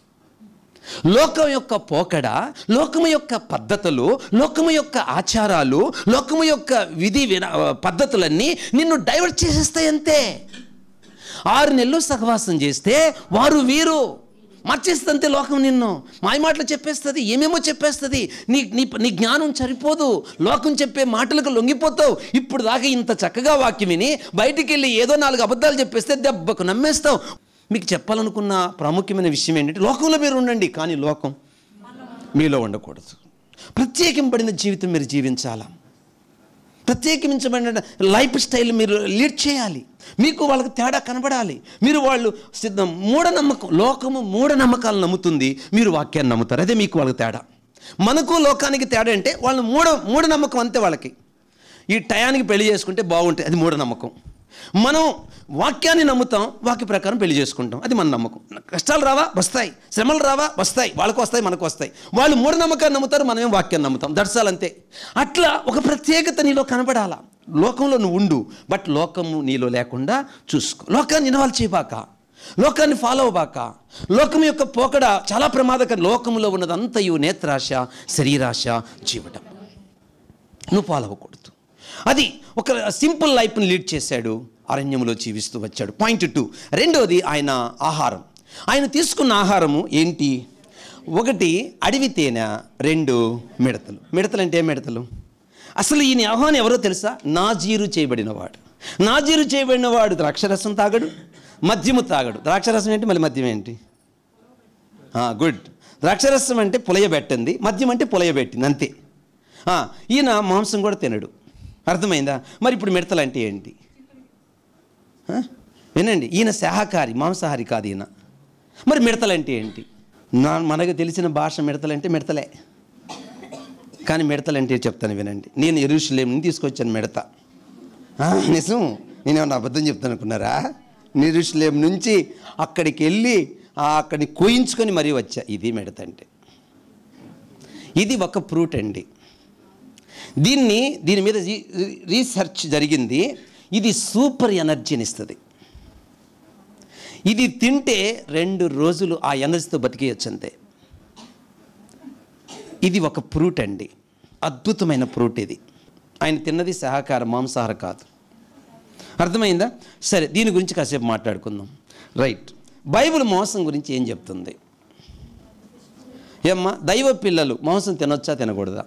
లోకం యొక్క పోకడ లోకము యొక్క పద్ధతులు లోకము యొక్క ఆచారాలు లోకము యొక్క విధి విన పద్ధతులన్నీ నిన్ను డైవర్ట్ చేసేస్తాయి అంతే ఆరు నెలలు సహవాసం చేస్తే వారు వీరు మార్చేస్తుంది లోకం నిన్ను మాయ మాటలు చెప్పేస్తుంది ఏమేమో చెప్పేస్తుంది నీ నీ నీ జ్ఞానం సరిపోదు లోకం చెప్పే మాటలకు లొంగిపోతావు ఇప్పుడు దాకా ఇంత చక్కగా వాక్యం విని బయటికి వెళ్ళి ఏదో నాలుగు అబద్ధాలు చెప్పేస్తే దెబ్బకు నమ్మేస్తావు మీకు చెప్పాలనుకున్న ప్రాముఖ్యమైన విషయం ఏంటంటే లోకంలో మీరు ఉండండి కానీ లోకం మీలో ఉండకూడదు ప్రత్యేకింపబడిన జీవితం మీరు జీవించాలా ప్రత్యేకించబడిన లైఫ్ స్టైల్ మీరు లీడ్ చేయాలి మీకు వాళ్ళకి తేడా కనబడాలి మీరు వాళ్ళు సిద్ధం మూఢనమ్మకం లోకము మూఢనమ్మకాలు నమ్ముతుంది మీరు వాక్యాన్ని నమ్ముతారు అదే మీకు వాళ్ళకి తేడా మనకు లోకానికి తేడా అంటే వాళ్ళు మూఢ మూఢనమ్మకం అంతే వాళ్ళకి ఈ టయానికి పెళ్లి చేసుకుంటే బాగుంటుంది అది మూఢనమ్మకం మనం వాక్యాన్ని నమ్ముతాం వాక్య ప్రకారం పెళ్లి చేసుకుంటాం అది మన నమ్మకం కష్టాలు రావా వస్తాయి శ్రమలు రావా వస్తాయి వాళ్ళకు వస్తాయి మనకు వస్తాయి వాళ్ళు మూఢనమ్మకాన్ని నమ్ముతారు మనమేం వాక్యాన్ని నమ్ముతాం దర్శాలు అంతే అట్లా ఒక ప్రత్యేకత నీలో కనబడాలా లోకంలో నువ్వు ఉండు బట్ లోకము నీలో లేకుండా చూసుకో లోకాన్ని ఇన్వాల్వ్ చేయబాక లోకాన్ని ఫాలో అవ్వబాక లోకం యొక్క పోకడ చాలా ప్రమాదకరం లోకంలో ఉన్నదంతయు నేత్రాశ శరీరాశ జీవటం నువ్వు ఫాలో అవ్వకూడదు అది ఒక సింపుల్ లైఫ్ని లీడ్ చేశాడు అరణ్యంలో జీవిస్తూ వచ్చాడు పాయింట్ టూ రెండోది ఆయన ఆహారం ఆయన తీసుకున్న ఆహారము ఏంటి ఒకటి అడవి తేనె రెండు మిడతలు మిడతలు అంటే ఏ మిడతలు అసలు ఈయన ఆహ్వానం ఎవరో తెలుసా నాజీరు చేయబడినవాడు నాజీరు చేయబడినవాడు ద్రాక్షరసం తాగడు మద్యము తాగడు ద్రాక్షరసం ఏంటి మళ్ళీ మద్యం ఏంటి గుడ్ ద్రాక్షరసం అంటే పులయబెట్టింది మద్యం అంటే పులయబెట్టింది అంతే ఆ, ఈయన మాంసం కూడా తినడు అర్థమైందా మరి ఇప్పుడు మిడతలు అంటే ఏంటి ఆ? వినండి ఈయన శాహాకారి మాంసాహారి కాదు ఈయన మరి మిడతలు అంటే ఏంటి నా మనకు తెలిసిన భాష మిడతలు అంటే మిడతలే కానీ మిడతలు అంటే చెప్తాను వినండి నేను ఎరుషులేం నుంచి తీసుకొచ్చాను మిడత ఆ, నిజం నేనేమన్నా అబద్ధం చెప్తాను అనుకున్నారా నిరుషులేం నుంచి అక్కడికి వెళ్ళి ఆ అక్కడిని కోయించుకొని మరీ వచ్చా ఇది మిడత అంటే ఇది ఒక ఫ్రూట్ అండి దీన్ని దీని మీద రీ- రీసెర్చ్ జరిగింది ఇది సూపర్ ఎనర్జీని ఇస్తుంది ఇది తింటే రెండు రోజులు ఆ ఎనర్జీతో బతికేయచ్చు అంతే ఇది ఒక ఫ్రూట్ అండి అద్భుతమైన ఫ్రూట్ ఇది ఆయన తిన్నది సహకార మాంసాహార కాదు అర్థమైందా సరే దీని గురించి కాసేపు మాట్లాడుకుందాం రైట్ బైబిల్ మోసం గురించి ఏం చెప్తుంది ఏమ్మా దైవ పిల్లలు మాంసం తినొచ్చా తినకూడదా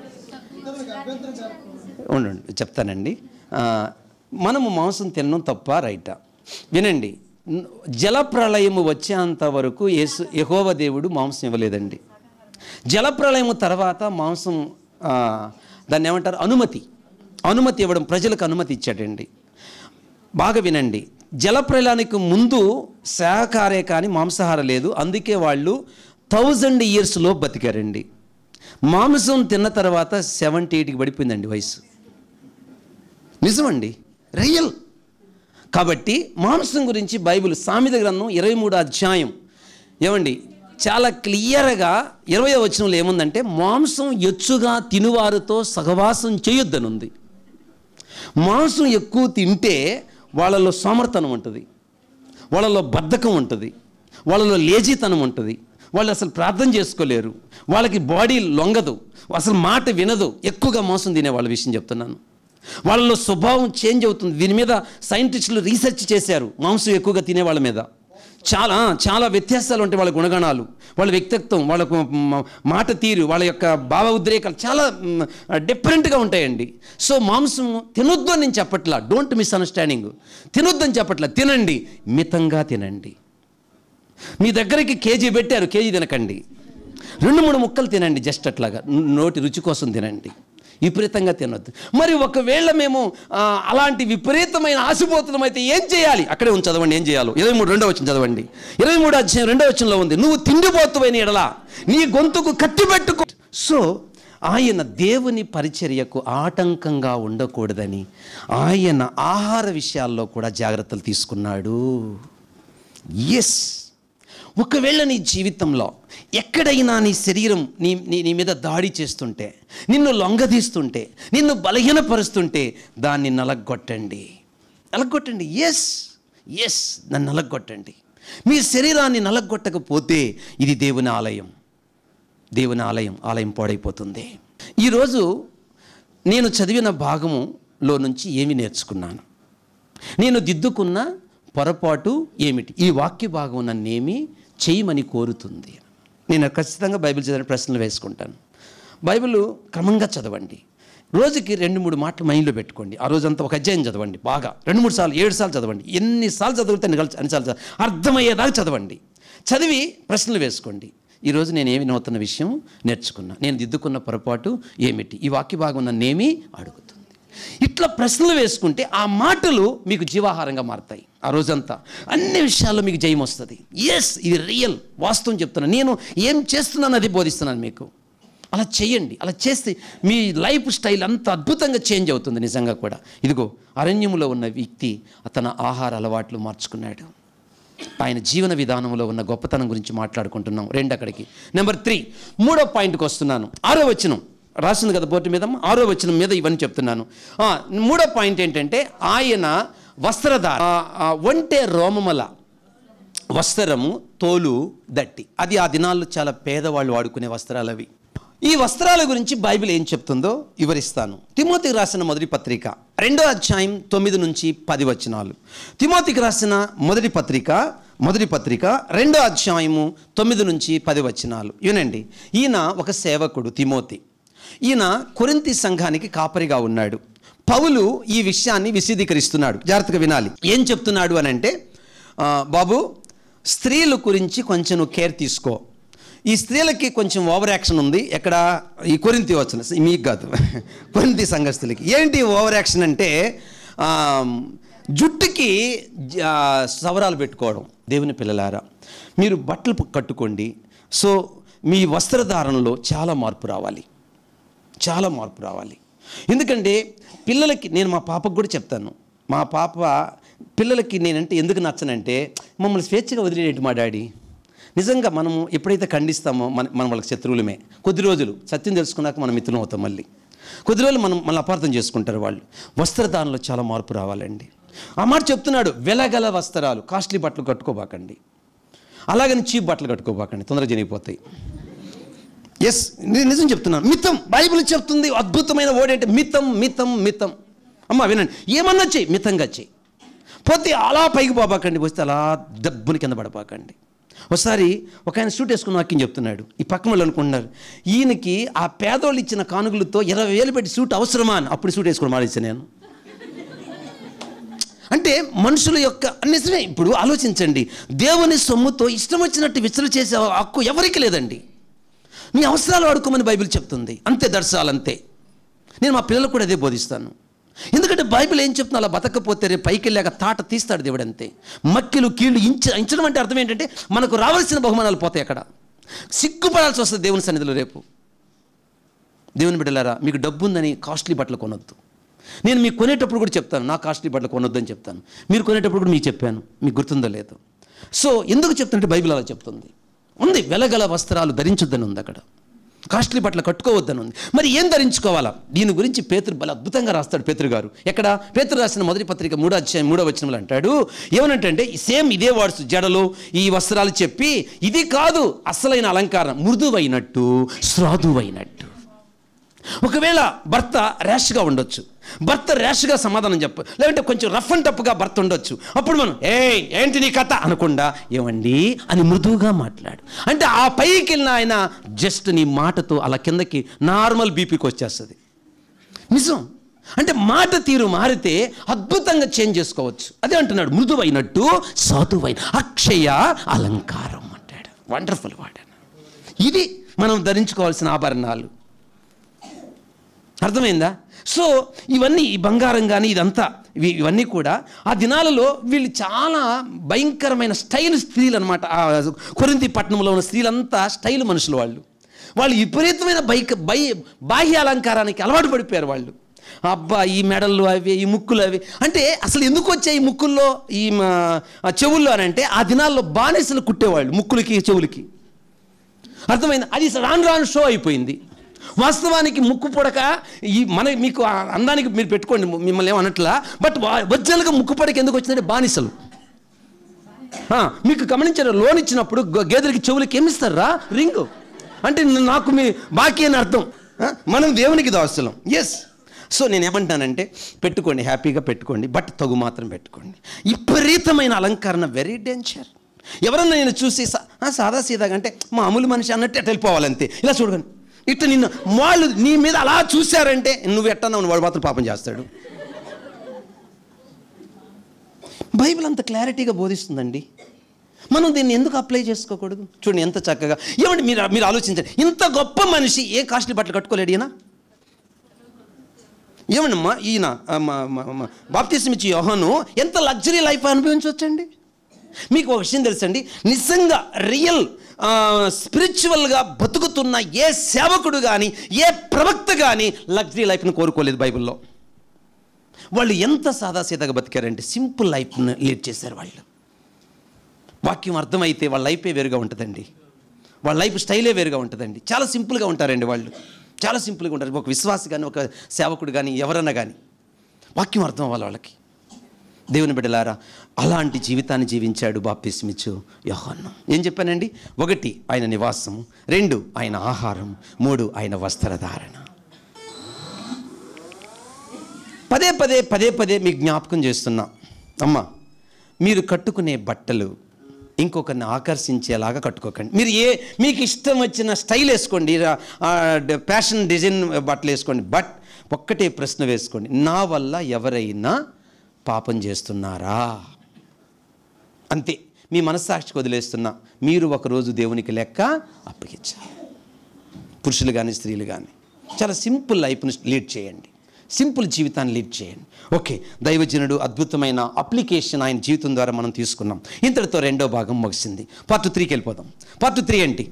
ఉండండి చెప్తానండి ఆ, మనము మాంసం తినడం తప్ప రైటా వినండి న- జలప్రళయము వచ్చేంత వరకు యేసు యహోవ దేవుడు మాంసం ఇవ్వలేదండి జలప్రళయము తర్వాత మాంసం ఆ, దాన్ని ఏమంటారు అనుమతి అనుమతి ఇవ్వడం ప్రజలకు అనుమతి ఇచ్చాడండి బాగా వినండి జలప్రలయానికి ముందు శాకాహారే కానీ మాంసాహారం లేదు అందుకే వాళ్ళు థౌజండ్ ఇయర్స్లో బతికారండి మాంసం తిన్న తర్వాత సెవెంటీ ఎయిట్కి పడిపోయిందండి వయసు నిజమండి రియల్ కాబట్టి మాంసం గురించి బైబిల్ సామెత గ్రంథం ఇరవై మూడు అధ్యాయం ఏమండి చాలా క్లియర్గా ఇరవై వచనంలో ఏముందంటే మాంసం ఎచ్చుగా తినువారితో సహవాసం చేయొద్దనుంది మాంసం ఎక్కువ తింటే వాళ్ళలో సోమర్తనం ఉంటుంది వాళ్ళలో బద్ధకం ఉంటుంది వాళ్ళలో లేజీతనం ఉంటుంది వాళ్ళు అసలు ప్రార్థన చేసుకోలేరు వాళ్ళకి బాడీ లొంగదు అసలు మాట వినదు ఎక్కువగా మోసం తినే వాళ్ళ విషయం చెప్తున్నాను వాళ్ళలో స్వభావం చేంజ్ అవుతుంది దీని మీద సైంటిస్టులు రీసెర్చ్ చేశారు మాంసం ఎక్కువగా తినే వాళ్ళ మీద చాలా చాలా వ్యత్యాసాలు ఉంటాయి వాళ్ళ గుణగణాలు వాళ్ళ వ్యక్తిత్వం వాళ్ళ మ- మాట తీరు వాళ్ళ యొక్క భావ ఉద్రేకాలు చాలా మ్, డిఫరెంట్గా ఉంటాయండి సో మాంసం తినొద్దు అని నేను చెప్పట్లా డోంట్ మిస్ అండర్స్టాండింగ్ తినొద్దు అని చెప్పట్లా తినండి మితంగా తినండి మీ దగ్గరికి కేజీ పెట్టారు కేజీ తినకండి రెండు మూడు ముక్కలు తినండి జస్ట్ అట్లాగా నోటి రుచి కోసం తినండి విపరీతంగా తినొద్దు మరి ఒకవేళ మేము ఆ, అలాంటి విపరీతమైన ఆశపోతున్నాం అయితే ఏం చేయాలి అక్కడే ఉంది చదవండి ఏం చేయాలో ఇరవై మూడు రెండో వచ్చిన చదవండి ఇరవై మూడు అధ్యాయం రెండో వచ్చంలో ఉంది నువ్వు తిండిపోతువైన ఎడలా నీ గొంతుకు కత్తి పెట్టుకో సో ఆయన దేవుని పరిచర్యకు ఆటంకంగా ఉండకూడదని ఆయన ఆహార విషయాల్లో కూడా జాగ్రత్తలు తీసుకున్నాడు ఎస్ ఒకవేళ నీ జీవితంలో ఎక్కడైనా నీ శరీరం నీ నీ నీ మీద దాడి చేస్తుంటే నిన్ను లొంగదీస్తుంటే నిన్ను బలహీనపరుస్తుంటే దాన్ని నలగొట్టండి నలగొట్టండి ఎస్ ఎస్ నన్ను నలగొట్టండి మీ శరీరాన్ని నలగొట్టకపోతే ఇది దేవుని ఆలయం దేవుని ఆలయం ఆలయం పాడైపోతుంది ఈరోజు నేను చదివిన భాగములో నుంచి ఏమి నేర్చుకున్నాను నేను దిద్దుకున్న పొరపాటు ఏమిటి ఈ వాక్య భాగం నన్నేమి చేయమని కోరుతుంది నేను ఖచ్చితంగా బైబిల్ చదివిన ప్రశ్నలు వేసుకుంటాను బైబిల్ క్రమంగా చదవండి రోజుకి రెండు మూడు మాటలు మైండ్లో పెట్టుకోండి ఆ రోజంతా ఒక అధ్యాయం చదవండి బాగా రెండు మూడు సార్లు ఏడు సార్లు చదవండి ఎన్నిసార్లు చదివితే అన్ని కలిసి అన్నిసార్లు చదవండి అర్థమయ్యేదాకా చదవండి చదివి ప్రశ్నలు వేసుకోండి ఈరోజు నేను ఏమి నూతన విషయం నేర్చుకున్నా నేను దిద్దుకున్న పొరపాటు ఏమిటి ఈ వాక్య భాగం నన్నేమి అడుగుతుంది ఇట్లా ప్రశ్నలు వేసుకుంటే ఆ మాటలు మీకు జీవాహారంగా మారుతాయి ఆ రోజంతా అన్ని విషయాల్లో మీకు జయం వస్తుంది ఎస్ ఇది రియల్ వాస్తవం చెప్తున్నాను నేను ఏం చేస్తున్నాను అది బోధిస్తున్నాను మీకు అలా చేయండి అలా చేస్తే మీ లైఫ్ స్టైల్ అంత అద్భుతంగా చేంజ్ అవుతుంది నిజంగా కూడా ఇదిగో అరణ్యములో ఉన్న వ్యక్తి తన ఆహార అలవాట్లు మార్చుకున్నాడు ఆయన జీవన విధానంలో ఉన్న గొప్పతనం గురించి మాట్లాడుకుంటున్నాం రెండు అక్కడికి నెంబర్ త్రీ మూడో పాయింట్కి వస్తున్నాను ఆరో వచనం రాసింది కదా బోర్డు మీద ఆరో వచనం మీద ఇవన్నీ చెప్తున్నాను ఆ, మూడో పాయింట్ ఏంటంటే ఆయన వస్త్రధార ఆ, ఆ, ఒంటె రోమమల వస్త్రము తోలు దట్టి అది ఆ దినాల్లో చాలా పేదవాళ్ళు వాడుకునే వస్త్రాలు అవి ఈ వస్త్రాల గురించి బైబిల్ ఏం చెప్తుందో వివరిస్తాను తిమోతికి రాసిన మొదటి పత్రిక రెండో అధ్యాయం తొమ్మిది నుంచి పది వచనాలు తిమోతికి రాసిన మొదటి పత్రిక మొదటి పత్రిక రెండో అధ్యాయము తొమ్మిది నుంచి పది వచనాలు వినండి ఈయన ఒక సేవకుడు తిమోతి ఈయన కొరింతి సంఘానికి కాపరిగా ఉన్నాడు పౌలు ఈ విషయాన్ని విశదీకరిస్తున్నాడు జాగ్రత్తగా వినాలి ఏం చెప్తున్నాడు అని అంటే ఆ, బాబు స్త్రీల గురించి కొంచెం నువ్వు కేర్ తీసుకో ఈ స్త్రీలకి కొంచెం ఓవర్ యాక్షన్ ఉంది ఎక్కడ ఈ కొరింతి వచ్చిన మీకు కాదు కొరింతి సంఘస్థులకి ఏంటి ఓవర్ యాక్షన్ అంటే ఆ, జుట్టుకి జ- సవరాలు పెట్టుకోవడం దేవుని పిల్లలారా మీరు బట్టలు కట్టుకోండి సో మీ వస్త్రధారణలో చాలా మార్పు రావాలి చాలా మార్పు రావాలి ఎందుకంటే పిల్లలకి నేను మా పాపకు కూడా చెప్తాను మా పాప పిల్లలకి నేనంటే ఎందుకు నచ్చనంటే మమ్మల్ని స్వేచ్ఛగా వదిలేటి మా డాడీ నిజంగా మనము ఎప్పుడైతే ఖండిస్తామో మన మనం వాళ్ళకి శత్రువులమే కొద్ది రోజులు సత్యం తెలుసుకున్నాక మనం మిత్రులం అవుతాం మళ్ళీ కొద్ది రోజులు మనం మళ్ళీ అపార్థం చేసుకుంటారు వాళ్ళు వస్త్రదానంలో చాలా మార్పు రావాలండి ఆ మాట చెప్తున్నాడు వెలగల వస్త్రాలు కాస్ట్లీ బట్టలు కట్టుకోబాకండి అలాగని చీప్ బట్టలు కట్టుకోబాకండి తొందరగా జరిగిపోతాయి ఎస్ నేను నిజం చెప్తున్నాను మితం బైబిల్ చెప్తుంది అద్భుతమైన వర్డ్ అంటే మితం మితం మితం అమ్మ వినండి ఏమన్నా చెయ్యి మితంగా చెయ్యి పోతే అలా పైకి పోబాకండి వస్తే అలా దబ్బుని కింద పడబాకండి ఒకసారి ఒక ఆయన సూట్ వేసుకున్న వాక్యం చెప్తున్నాడు ఈ పక్క వాళ్ళు అనుకుంటున్నారు ఈయనకి ఆ పేదోళ్ళు ఇచ్చిన కానుకలతో ఇరవై వేలు పెట్టి సూట్ అవసరమా అని అప్పుడు సూట్ వేసుకుని మానేసాను నేను అంటే మనుషుల యొక్క నిజమే ఇప్పుడు ఆలోచించండి దేవుని సొమ్ముతో ఇష్టం వచ్చినట్టు విచ్చలు చేసే హక్కు ఎవరికి లేదండి నీ అవసరాలు వాడుకోమని బైబిల్ చెప్తుంది అంతే దర్శాలు అంతే నేను మా పిల్లలకు కూడా అదే బోధిస్తాను ఎందుకంటే బైబిల్ ఏం చెప్తున్నా అలా బతకపోతే రేపు పైకి వెళ్ళాక తాట తీస్తాడు దేవుడు అంతే మక్కిలు కీళ్ళు ఇంచ ఇంచడం అంటే అర్థం ఏంటంటే మనకు రావాల్సిన బహుమానాలు పోతాయి అక్కడ సిగ్గుపడాల్సి వస్తుంది దేవుని సన్నిధిలో రేపు దేవుని బిడ్డలారా మీకు డబ్బు ఉందని కాస్ట్లీ బట్టలు కొనొద్దు నేను మీకు కొనేటప్పుడు కూడా చెప్తాను నా కాస్ట్లీ బట్టలు కొనొద్దని చెప్తాను మీరు కొనేటప్పుడు కూడా మీకు చెప్పాను మీకు గుర్తుందో లేదో సో ఎందుకు చెప్తుంటే బైబిల్ అలా చెప్తుంది ఉంది వెలగల వస్త్రాలు ధరించొద్దని ఉంది అక్కడ కాస్ట్లీ బట్టలు కట్టుకోవద్దని ఉంది మరి ఏం ధరించుకోవాలా దీని గురించి పేతురు బల అద్భుతంగా రాస్తాడు పేతురు గారు ఎక్కడ పేతురు రాసిన మొదటి పత్రిక మూడో అధ్యాయం మూడో వచనంలో అంటాడు ఏమనంటే సేమ్ ఇదే వాడు జడలు ఈ వస్త్రాలు చెప్పి ఇది కాదు అసలైన అలంకారం మృదువైనట్టు శ్రాదువైనట్టు ఒకవేళ భర్త ర్యాష్గా ఉండొచ్చు భర్త ర్యాష్గా సమాధానం చెప్పు లేదంటే కొంచెం రఫ్ అండ్ టప్గా భర్త ఉండొచ్చు అప్పుడు మనం ఏ ఏంటి నీ కథ అనకుండా ఏమండి అని మృదువుగా మాట్లాడు అంటే ఆ పైకి వెళ్ళిన ఆయన జస్ట్ నీ మాటతో అలా కిందకి నార్మల్ బీపీకి వచ్చేస్తుంది నిజం అంటే మాట తీరు మారితే అద్భుతంగా చేంజ్ చేసుకోవచ్చు అదే అంటున్నాడు మృదువైనట్టు సాధువైన అక్షయ అలంకారం అంటాడు వండర్ఫుల్ వాడాను ఇది మనం ధరించుకోవాల్సిన ఆభరణాలు అర్థమైందా సో ఇవన్నీ ఈ బంగారం కానీ ఇదంతా ఇవి ఇవన్నీ కూడా ఆ దినాలలో వీళ్ళు చాలా భయంకరమైన స్టైల్ స్త్రీలు అనమాట ఆ కొరింతి పట్టణంలో ఉన్న స్త్రీలంతా స్టైల్ మనుషులు వాళ్ళు వాళ్ళు విపరీతమైన బైక్ బై బాహ్య అలంకారానికి అలవాటు పడిపోయారు వాళ్ళు అబ్బా ఈ మెడలు అవి ఈ ముక్కులు అవి అంటే అసలు ఎందుకు వచ్చాయి ఈ ముక్కుల్లో ఈ మా ఆ చెవుల్లో అని అంటే ఆ దినాల్లో బానిసలు కుట్టేవాళ్ళు ముక్కులకి చెవులకి అర్థమైంది అది రాను రాను షో అయిపోయింది వాస్తవానికి ముక్కు పొడక ఈ మన మీకు ఆ అందానికి మీరు పెట్టుకోండి మిమ్మల్ని ఏమనట్లా బట్ ఒరిజినల్గా ముక్కు పొడక ఎందుకు వచ్చిందంటే బానిసలు ఆ, మీకు గమనించారు లోన్ ఇచ్చినప్పుడు గ- గేదెలకి చెవులకి ఏమిస్తారా రింగు అంటే న- నాకు మీ బాకీ అని అర్థం ఆ, మనం దేవునికి దాస్తులం ఎస్ సో నేను ఏమంటానంటే పెట్టుకోండి హ్యాపీగా పెట్టుకోండి బట్ తగు మాత్రం పెట్టుకోండి విపరీతమైన అలంకరణ వెరీ డేంజర్ ఎవరన్నా నేను చూసి సా- ఆ, సాదా సీదాగా అంటే మామూలు మనిషి అన్నట్టు ఎట్ట వెళ్ళిపోవాలంతే ఇలా చూడగండి ఇట్ట నిన్ను వాళ్ళు నీ మీద అలా చూశారంటే నువ్వు ఎట్టన్నావు వాడు మాత్రం పాపం చేస్తాడు బైబిల్ అంత క్లారిటీగా బోధిస్తుందండి మనం దీన్ని ఎందుకు అప్లై చేసుకోకూడదు చూడండి ఎంత చక్కగా ఏమండి మీరు మీరు ఆలోచించండి ఇంత గొప్ప మనిషి ఏ కాస్ట్లీ బట్టలు కట్టుకోలేడు ఈయన ఏమండమ్మా ఈయన బాప్తిసం ఇచ్చి యోహను ఎంత లగ్జరీ లైఫ్ అనుభవించవచ్చండి మీకు ఒక విషయం తెలుసండి నిజంగా రియల్ స్పిరిచువల్గా బతుకుతున్న ఏ సేవకుడు కానీ ఏ ప్రవక్త కానీ లగ్జరీ లైఫ్ను కోరుకోలేదు బైబిల్లో వాళ్ళు ఎంత సాదాసీదాగా బతికారంటే సింపుల్ లైఫ్ను లీడ్ చేశారు వాళ్ళు వాక్యం అర్థమైతే వాళ్ళ లైఫే వేరుగా ఉంటుందండి వాళ్ళ లైఫ్ స్టైలే వేరుగా ఉంటుందండి చాలా సింపుల్గా ఉంటారండి వాళ్ళు చాలా సింపుల్గా ఉంటారు ఒక విశ్వాసి కానీ ఒక సేవకుడు కానీ ఎవరన్నా కానీ వాక్యం అర్థం అవ్వాలి వాళ్ళకి దేవుని బిడ్డలారా అలాంటి జీవితాన్ని జీవించాడు బాప్తిస్మిచ్చు యోహాన్ను ఏం చెప్పానండి ఒకటి ఆయన నివాసం రెండు ఆయన ఆహారం మూడు ఆయన వస్త్రధారణ పదే పదే పదే పదే మీకు జ్ఞాపకం చేస్తున్నా అమ్మ మీరు కట్టుకునే బట్టలు ఇంకొకరిని ఆకర్షించేలాగా కట్టుకోకండి మీరు ఏ మీకు ఇష్టం వచ్చిన స్టైల్ వేసుకోండి ఫ్యాషన్ డిజైన్ బట్టలు వేసుకోండి బట్ ఒక్కటే ప్రశ్న వేసుకోండి నా వల్ల ఎవరైనా పాపం చేస్తున్నారా అంతే మీ మనస్సాక్షికి వదిలేస్తున్నా మీరు ఒకరోజు దేవునికి లెక్క అప్పగించాలి పురుషులు కానీ స్త్రీలు కానీ చాలా సింపుల్ లైఫ్ను లీడ్ చేయండి సింపుల్ జీవితాన్ని లీడ్ చేయండి ఓకే దైవజనుడు అద్భుతమైన అప్లికేషన్ ఆయన జీవితం ద్వారా మనం తీసుకున్నాం ఇంతటితో రెండో భాగం ముగిసింది పార్ట్ త్రీకి వెళ్ళిపోదాం పార్ట్ త్రీ ఏంటి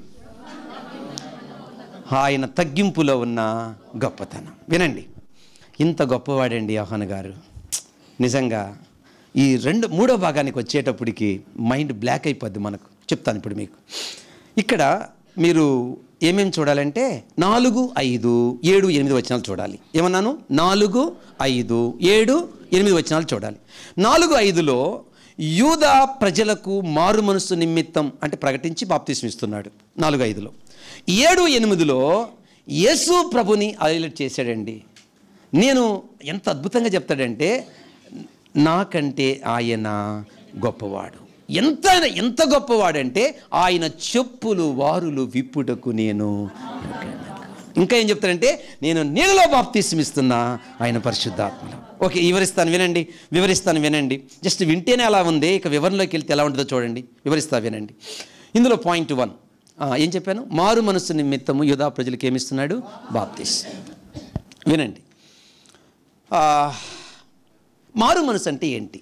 ఆయన తగ్గింపులో ఉన్న గొప్పతనం వినండి ఇంత గొప్పవాడండి యోహాన్ గారు నిజంగా ఈ రెండు మూడో భాగానికి వచ్చేటప్పటికి మైండ్ బ్లాక్ అయిపోద్ది మనకు చెప్తాను ఇప్పుడు మీకు ఇక్కడ మీరు ఏమేమి చూడాలంటే నాలుగు ఐదు ఏడు ఎనిమిది వచనాలు చూడాలి ఏమన్నాను నాలుగు ఐదు ఏడు ఎనిమిది వచనాలు చూడాలి నాలుగు ఐదులో యూదా ప్రజలకు మారు మనసు నిమిత్తం అంటే ప్రకటించి బాప్తీసం ఇస్తున్నాడు నాలుగు ఐదులో ఏడు ఎనిమిదిలో యేసు ప్రభుని హైలైట్ చేశాడండి నేను ఎంత అద్భుతంగా చెప్తాడంటే నాకంటే ఆయన గొప్పవాడు ఎంత ఎంత గొప్పవాడంటే ఆయన చెప్పులు వారులు విప్పుటకు నేను ఇంకా ఏం చెప్తాడంటే నేను నీళ్ళలో బాప్తీసం ఇస్తున్నా ఆయన పరిశుద్ధాత్మలో ఓకే వివరిస్తాను వినండి వివరిస్తాను వినండి జస్ట్ వింటేనే అలా ఉంది ఇక వివరణలోకి వెళ్తే ఎలా ఉంటుందో చూడండి వివరిస్తా వినండి ఇందులో పాయింట్ వన్ ఏం చెప్పాను మారు మనస్సు నిమిత్తము యుధా ప్రజలకు ఏమిస్తున్నాడు బాప్తీస్ వినండి ఆ, మారు మనసు అంటే ఏంటి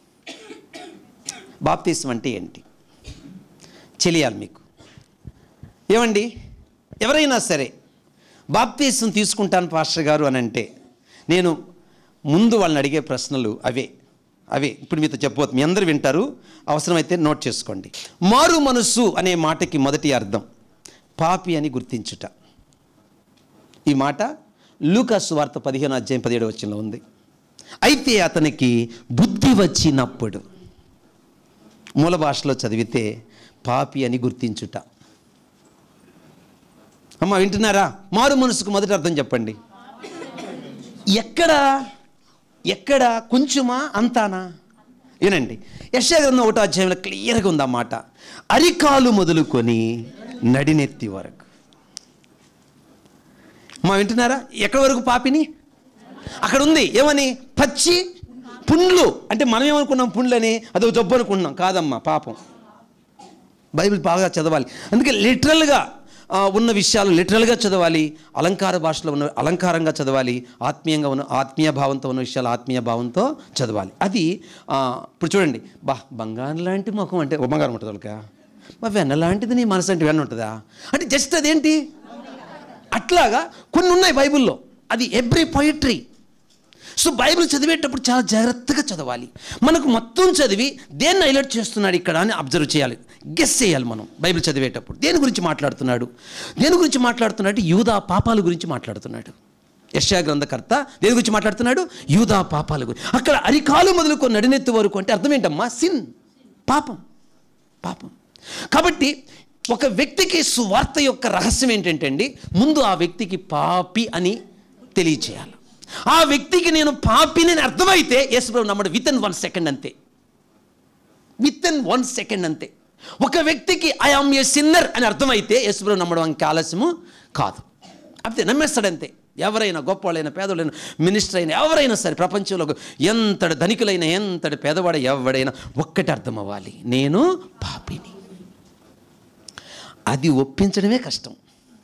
బాప్తీసం అంటే ఏంటి తెలియాలి మీకు ఏమండి ఎవరైనా సరే బాప్తీసం తీసుకుంటాను పాస్టర్ గారు అని అంటే నేను ముందు వాళ్ళని అడిగే ప్రశ్నలు అవే అవే ఇప్పుడు మీతో చెప్పబోతు మీ అందరు వింటారు అవసరమైతే నోట్ చేసుకోండి మారు మనస్సు అనే మాటకి మొదటి అర్థం పాపి అని గుర్తించుట ఈ మాట లూకాసు వార్త పదిహేను అధ్యాయం పదిహేడు వచ్చంలో ఉంది అయితే అతనికి బుద్ధి వచ్చినప్పుడు మూల భాషలో చదివితే పాపి అని గుర్తించుట అమ్మ వింటున్నారా మారు మనసుకు మొదటి అర్థం చెప్పండి ఎక్కడ ఎక్కడ కొంచెమా అంతానా ఏనండి యశాగ్రంథం ఒకటో అధ్యాయంలో క్లియర్గా ఉంది ఆ మాట అరికాలు మొదలుకొని నడినెత్తి వరకు మా వింటున్నారా ఎక్కడి వరకు పాపిని అక్కడ ఉంది ఏమని పచ్చి పుండ్లు అంటే మనం ఏమనుకున్నాం పుండ్లని అదో జబ్బు అనుకుంటున్నాం కాదమ్మా పాపం బైబిల్ బాగా చదవాలి అందుకే లిటరల్గా ఆ, ఉన్న విషయాలు లిటరల్గా చదవాలి అలంకార భాషలో ఉన్న అలంకారంగా చదవాలి ఆత్మీయంగా ఉన్న ఆత్మీయ భావంతో ఉన్న విషయాలు ఆత్మీయ భావంతో చదవాలి అది ఆ, ఇప్పుడు చూడండి బా బంగారం లాంటి ముఖం అంటే ఓ బంగారం ఉంటుంది వాళ్ళకా మా వెన్న లాంటిది నీ మనసు అంటే వెన్న ఉంటుందా అంటే జస్ట్ అదేంటి అట్లాగా కొన్ని ఉన్నాయి బైబిల్లో అది ఎవ్రీ పొయిట్రీ సో బైబిల్ చదివేటప్పుడు చాలా జాగ్రత్తగా చదవాలి మనకు మొత్తం చదివి దేన్ని హైలైట్ చేస్తున్నాడు ఇక్కడ అని అబ్జర్వ్ చేయాలి గెస్ చేయాలి మనం బైబిల్ చదివేటప్పుడు దేని గురించి మాట్లాడుతున్నాడు దేని గురించి మాట్లాడుతున్నాడు యూదా పాపాల గురించి మాట్లాడుతున్నాడు యశా గ్రంథకర్త దేని గురించి మాట్లాడుతున్నాడు యూదా పాపాల గురించి అక్కడ అరికాలు మొదలుకొని నడినెత్తి వరకు అంటే అర్థం ఏంటమ్మా సిన్ పాపం పాపం కాబట్టి ఒక వ్యక్తికి సువార్త యొక్క రహస్యం ఏంటంటే అండి ముందు ఆ వ్యక్తికి పాపి అని తెలియచేయాలి ఆ వ్యక్తికి నేను పాపిని అని అర్థమైతే ఎస్ బ్రో నమ్మడు విత్ ఇన్ వన్ సెకండ్ అంతే విత్ ఇన్ వన్ సెకండ్ అంతే ఒక వ్యక్తికి ఐఆమ్ ఏ సిన్నర్ అని అర్థమైతే ఎస్ బ్రో నమ్మడం ఇంకా ఆలస్యము కాదు అంతే నమ్మేస్తాడంతే ఎవరైనా గొప్పవాళ్ళైనా పేదవాళ్ళైనా మినిస్టర్ అయినా ఎవరైనా సరే ప్రపంచంలో ఎంతటి ధనికులైనా ఎంతటి పేదవాడ ఎవడైనా ఒక్కటి అర్థం అవ్వాలి నేను పాపిని అది ఒప్పించడమే కష్టం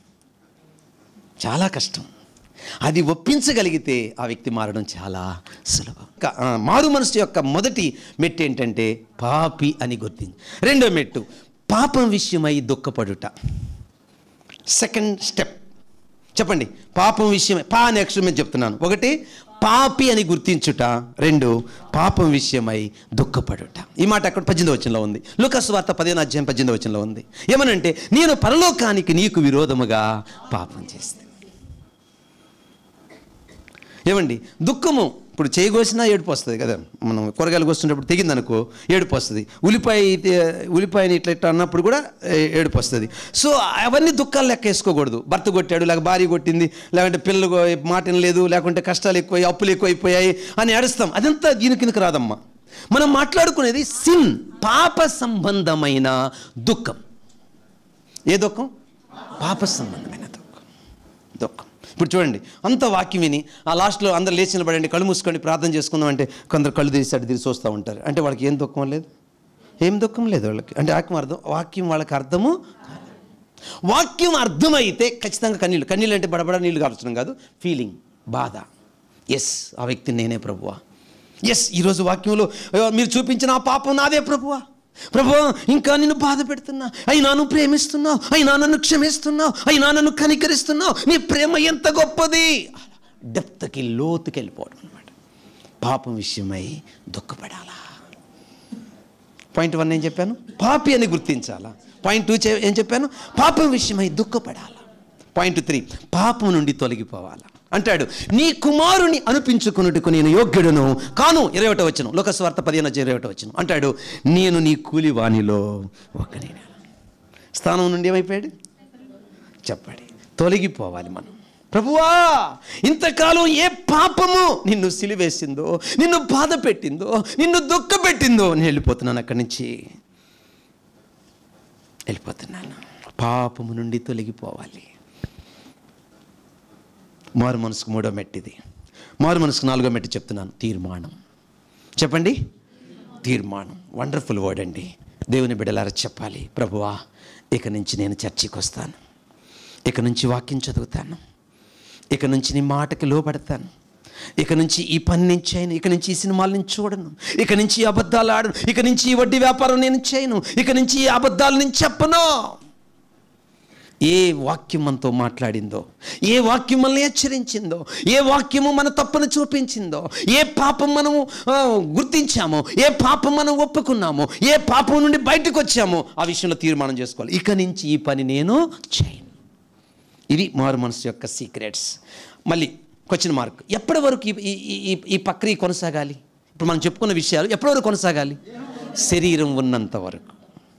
చాలా కష్టం అది ఒప్పించగలిగితే ఆ వ్యక్తి మారడం చాలా సులభం క- ఆ, మారు మనసు యొక్క మొదటి మెట్టు ఏంటంటే పాపి అని గుర్తించి రెండో మెట్టు పాపం విషయమై దుఃఖపడుట సెకండ్ స్టెప్ చెప్పండి పాపం విషయమై పా అనే అక్షరం మీద చెప్తున్నాను ఒకటి పాపి అని గుర్తించుట రెండు పాపం విషయమై దుఃఖపడుట ఈ మాట అక్కడ పద్దెనిమిది వచనంలో ఉంది లుకస్ వార్త పదిహేను అధ్యాయం పద్దెనిమిది వచనంలో ఉంది ఏమనంటే నేను పరలోకానికి నీకు విరోధముగా పాపం చేస్తే ఏమండి దుఃఖము ఇప్పుడు చేయి కోసినా ఏడుపు వస్తుంది కదా మనం కూరగాయలు కోస్తున్నప్పుడు తెగిందనుకో ఏడుపు వస్తుంది ఉల్లిపాయ అయితే- ఉల్లిపాయని ఇట్లా ఇట్లా అన్నప్పుడు కూడా ఏ- ఏడుపు వస్తుంది సో అవన్నీ దుఃఖాలు లెక్క వేసుకోకూడదు భర్త కొట్టాడు లేక భార్య కొట్టింది లేకుంటే పిల్లలు కో- మాట లేదు లేకుంటే కష్టాలు ఎక్కువ అప్పులు ఎక్కువైపోయాయి అని ఏడుస్తాం అదంతా దీని కిందకి రాదమ్మా మనం మాట్లాడుకునేది సిన్ పాప సంబంధమైన దుఃఖం ఏ దుఃఖం పాప సంబంధమైన దుఃఖం దుఃఖం ఇప్పుడు చూడండి అంత వాక్యం విని ఆ లాస్ట్లో అందరు లేచి నిలబడండి కళ్ళు మూసుకొని ప్రార్థన చేసుకుందాం అంటే కొందరు కళ్ళు తీసి అటు తీసి చూస్తూ ఉంటారు అంటే వాళ్ళకి ఏం దుఃఖం లేదు ఏం దుఃఖం లేదు వాళ్ళకి అంటే వాక్యం అర్థం వాక్యం వాళ్ళకి అర్థము కాదు. వాక్యం అర్థమైతే ఖచ్చితంగా కన్నీళ్ళు కన్నీళ్ళు అంటే బడబడ నీళ్ళు కాల్చడం కాదు ఫీలింగ్ బాధ ఎస్ ఆ వ్యక్తి నేనే ప్రభువా ఎస్ ఈరోజు వాక్యంలో "అయ్యో, మీరు చూపించిన ఆ పాపం నాదే ప్రభువా ప్రభువా ఇంకా నిన్ను బాధ పెడుతున్నా అయినా నువ్వు ప్రేమిస్తున్నావు అయినా నన్ను క్షమిస్తున్నావు అయినా నన్ను కనికరిస్తున్నావు నీ ప్రేమ ఎంత గొప్పది డెప్త్కి లోతుకి వెళ్ళిపోవడం అనమాట పాపం విషయమై దుఃఖపడాలా పాయింట్ వన్ ఏం చెప్పాను పాపి అని గుర్తించాలా పాయింట్ టూ చే- ఏం చెప్పాను పాపం విషయమై దుఃఖపడాలా పాయింట్ త్రీ పాపం నుండి తొలగిపోవాలా అంటాడు నీ కుమారుని అనిపించుకున్నట్టుకు నేను యోగ్యుడును కాను ఇరవై ఒకటో వచ్చను లోకస్వార్త పదిహేను ఇరవై ఒకటో వచ్చను అంటాడు నేను నీ కూలి వాణిలో ఒక్కనే స్థానం నుండి ఏమైపోయాడు చెప్పండి తొలగిపోవాలి మనం ప్రభువా ఇంతకాలం ఏ పాపము నిన్ను సిలివేసిందో నిన్ను బాధ పెట్టిందో నిన్ను దుఃఖ పెట్టిందో నేను వెళ్ళిపోతున్నాను అక్కడి నుంచి వెళ్ళిపోతున్నాను పాపము నుండి తొలగిపోవాలి మారు మనసుకు మూడో మెట్టిది మారు మనసుకు నాలుగో మెట్టి చెప్తున్నాను తీర్మానం చెప్పండి తీర్మానం వండర్ఫుల్ వర్డ్ అండి దేవుని బిడ్డలారా చెప్పాలి ప్రభువా ఇక నుంచి నేను చర్చికి వస్తాను ఇక నుంచి వాక్యం చదువుతాను ఇక నుంచి నీ మాటకి లోపడతాను ఇక నుంచి ఈ పని నేను చేయను ఇక నుంచి ఈ సినిమాలు నేను చూడను ఇక నుంచి ఈ అబద్ధాలు ఆడను ఇక నుంచి ఈ వడ్డీ వ్యాపారం నేను చేయను ఇక నుంచి ఈ అబద్ధాలు నేను చెప్పను ఏ వాక్యం మనతో మాట్లాడిందో ఏ వాక్యం మనల్ని హెచ్చరించిందో ఏ వాక్యము మన తప్పును చూపించిందో ఏ పాపం మనము ఆ, గుర్తించామో ఏ పాపం మనం ఒప్పుకున్నామో ఏ పాపం నుండి బయటకు వచ్చామో ఆ విషయంలో తీర్మానం చేసుకోవాలి ఇక నుంచి ఈ పని నేను చేయను ఇది మారు మనసు యొక్క సీక్రెట్స్ మళ్ళీ క్వశ్చన్ మార్క్ ఎప్పటి వరకు ఈ- ఈ- ఈ- ఈ- ఈ ప్రక్రియ కొనసాగాలి ఇప్పుడు మనం చెప్పుకున్న విషయాలు ఎప్పటి వరకు కొనసాగాలి శరీరం ఉన్నంత వరకు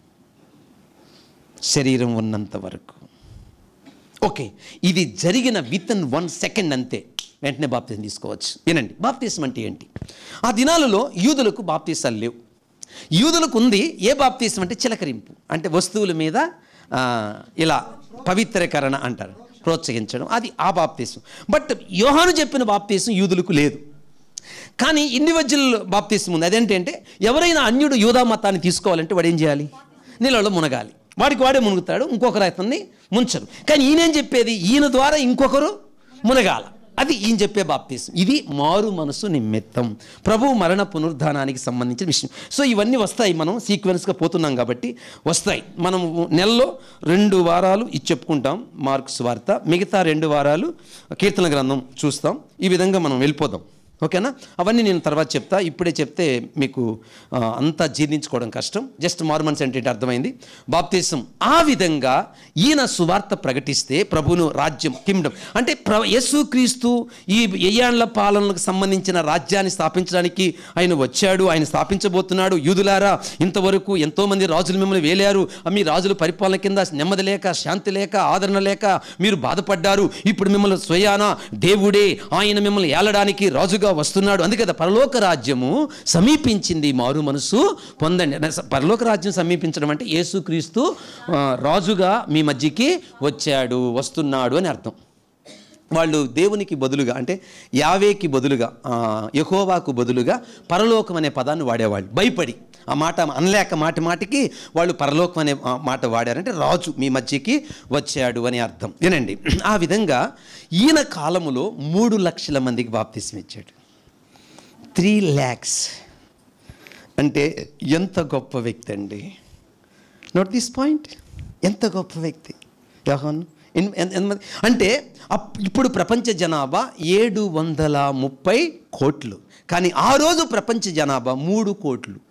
శరీరం ఉన్నంత వరకు ఓకే ఇది జరిగిన విత్ ఇన్ వన్ సెకండ్ అంతే వెంటనే బాప్తీసం తీసుకోవచ్చు వినండి బాప్తీసం అంటే ఏంటి ఆ దినాలలో యూదులకు బాప్తీసాలు లేవు యూదులకు ఉంది ఏ బాప్తీసం అంటే చిలకరింపు అంటే వస్తువుల మీద ఆ, ఇలా పవిత్రీకరణ అంటారు ప్రోత్సహించడం అది ఆ బాప్తీసం బట్ యోహాను చెప్పిన బాప్తీసం యూదులకు లేదు కానీ ఇండివిజువల్ బాప్తీసం ఉంది అదేంటంటే ఎవరైనా అన్యుడు యూదా మతాన్ని తీసుకోవాలంటే వాడు ఏం చేయాలి నీళ్ళలో మునగాలి వాడికి వాడే మునుగుతాడు ఇంకొకరు అతన్ని ముంచరు కానీ ఈయనేం చెప్పేది ఈయన ద్వారా ఇంకొకరు మునగాల అది ఈయన చెప్పే బాప్తీసం ఇది మారు మనసు నిమిత్తం ప్రభు మరణ పునరుద్ధానానికి సంబంధించిన విషయం సో ఇవన్నీ వస్తాయి మనం సీక్వెన్స్గా పోతున్నాం కాబట్టి వస్తాయి మనం నెలలో రెండు వారాలు ఇది చెప్పుకుంటాం మార్క్స్ వార్త మిగతా రెండు వారాలు కీర్తన గ్రంథం చూస్తాం ఈ విధంగా మనం వెళ్ళిపోదాం ఓకేనా అవన్నీ నేను తర్వాత చెప్తా ఇప్పుడే చెప్తే మీకు ఆ, అంతా జీర్ణించుకోవడం కష్టం జస్ట్ మార్మన్స్ అంటే ఏంటి అర్థమైంది బాప్తీసం ఆ విధంగా ఈయన సువార్త ప్రకటిస్తే ప్రభువును రాజ్యం కింగ్డమ్ అంటే ప్ర యేసుక్రీస్తు ఈ ఎయ్యాండ్ల పాలనకు సంబంధించిన రాజ్యాన్ని స్థాపించడానికి ఆయన వచ్చాడు ఆయన స్థాపించబోతున్నాడు యూదులారా ఇంతవరకు ఎంతోమంది రాజులు మిమ్మల్ని వేలారు ఆ మీ రాజుల పరిపాలన కింద నెమ్మది లేక శాంతి లేక ఆదరణ లేక మీరు బాధపడ్డారు ఇప్పుడు మిమ్మల్ని స్వయాన దేవుడే ఆయన మిమ్మల్ని ఏలడానికి రాజుగా వస్తున్నాడు అందుకే కదా పరలోక రాజ్యము సమీపించింది మారు మనసు పొందండి అంటే పరలోక రాజ్యం సమీపించడం అంటే యేసుక్రీస్తు ఆ, రాజుగా మీ మధ్యకి వచ్చాడు వస్తున్నాడు అని అర్థం వాళ్ళు దేవునికి బదులుగా అంటే యావేకి బదులుగా ఆ, యెహోవాకు బదులుగా పరలోకం అనే పదాన్ని వాడేవాళ్ళు భయపడి ఆ మాట అనలేక మాటి మాటికి వాళ్ళు పరలోకం అనే ఆ, మాట వాడారంటే రాజు మీ మధ్యకి వచ్చాడు అని అర్థం వినండి ఆ విధంగా ఈయన కాలములో మూడు లక్షల మందికి బాప్తిసం ఇచ్చాడు త్రీ ల్యాక్స్ అంటే ఎంత గొప్ప వ్యక్తి అండి నోట్ దిస్ పాయింట్ ఎంత గొప్ప వ్యక్తి యోహాను ఎన్- ఎన్- ఎంతమంది అంటే అప్- ఇప్పుడు ప్రపంచ జనాభా ఏడు వందల ముప్పై కోట్లు కానీ ఆ రోజు ప్రపంచ జనాభా మూడు కోట్లు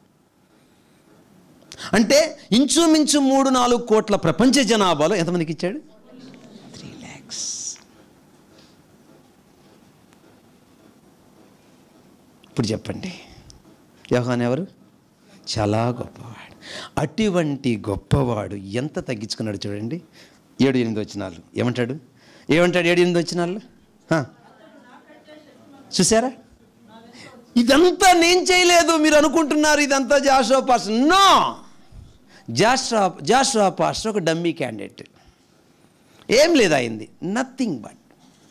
అంటే ఇంచుమించు మూడు నాలుగు కోట్ల ప్రపంచ జనాభాలో ఎంతమందికి ఇచ్చాడు త్రీ ల్యాక్స్ ఇప్పుడు చెప్పండి యోహాన్ ఎవరు చాలా గొప్పవాడు అటువంటి గొప్పవాడు ఎంత తగ్గించుకున్నాడు చూడండి ఏడు ఎనిమిది వచ్చినాలు ఏమంటాడు ఏమంటాడు ఏడు ఎనిమిది వచ్చినాలు హా. చూసారా ఇదంతా నేను చేయలేదు మీరు అనుకుంటున్నారు ఇదంతా Joshua pastor no Joshua Joshua pastor ఒక డమ్మీ క్యాండిడేట్ ఏం లేదు అయింది నథింగ్ బట్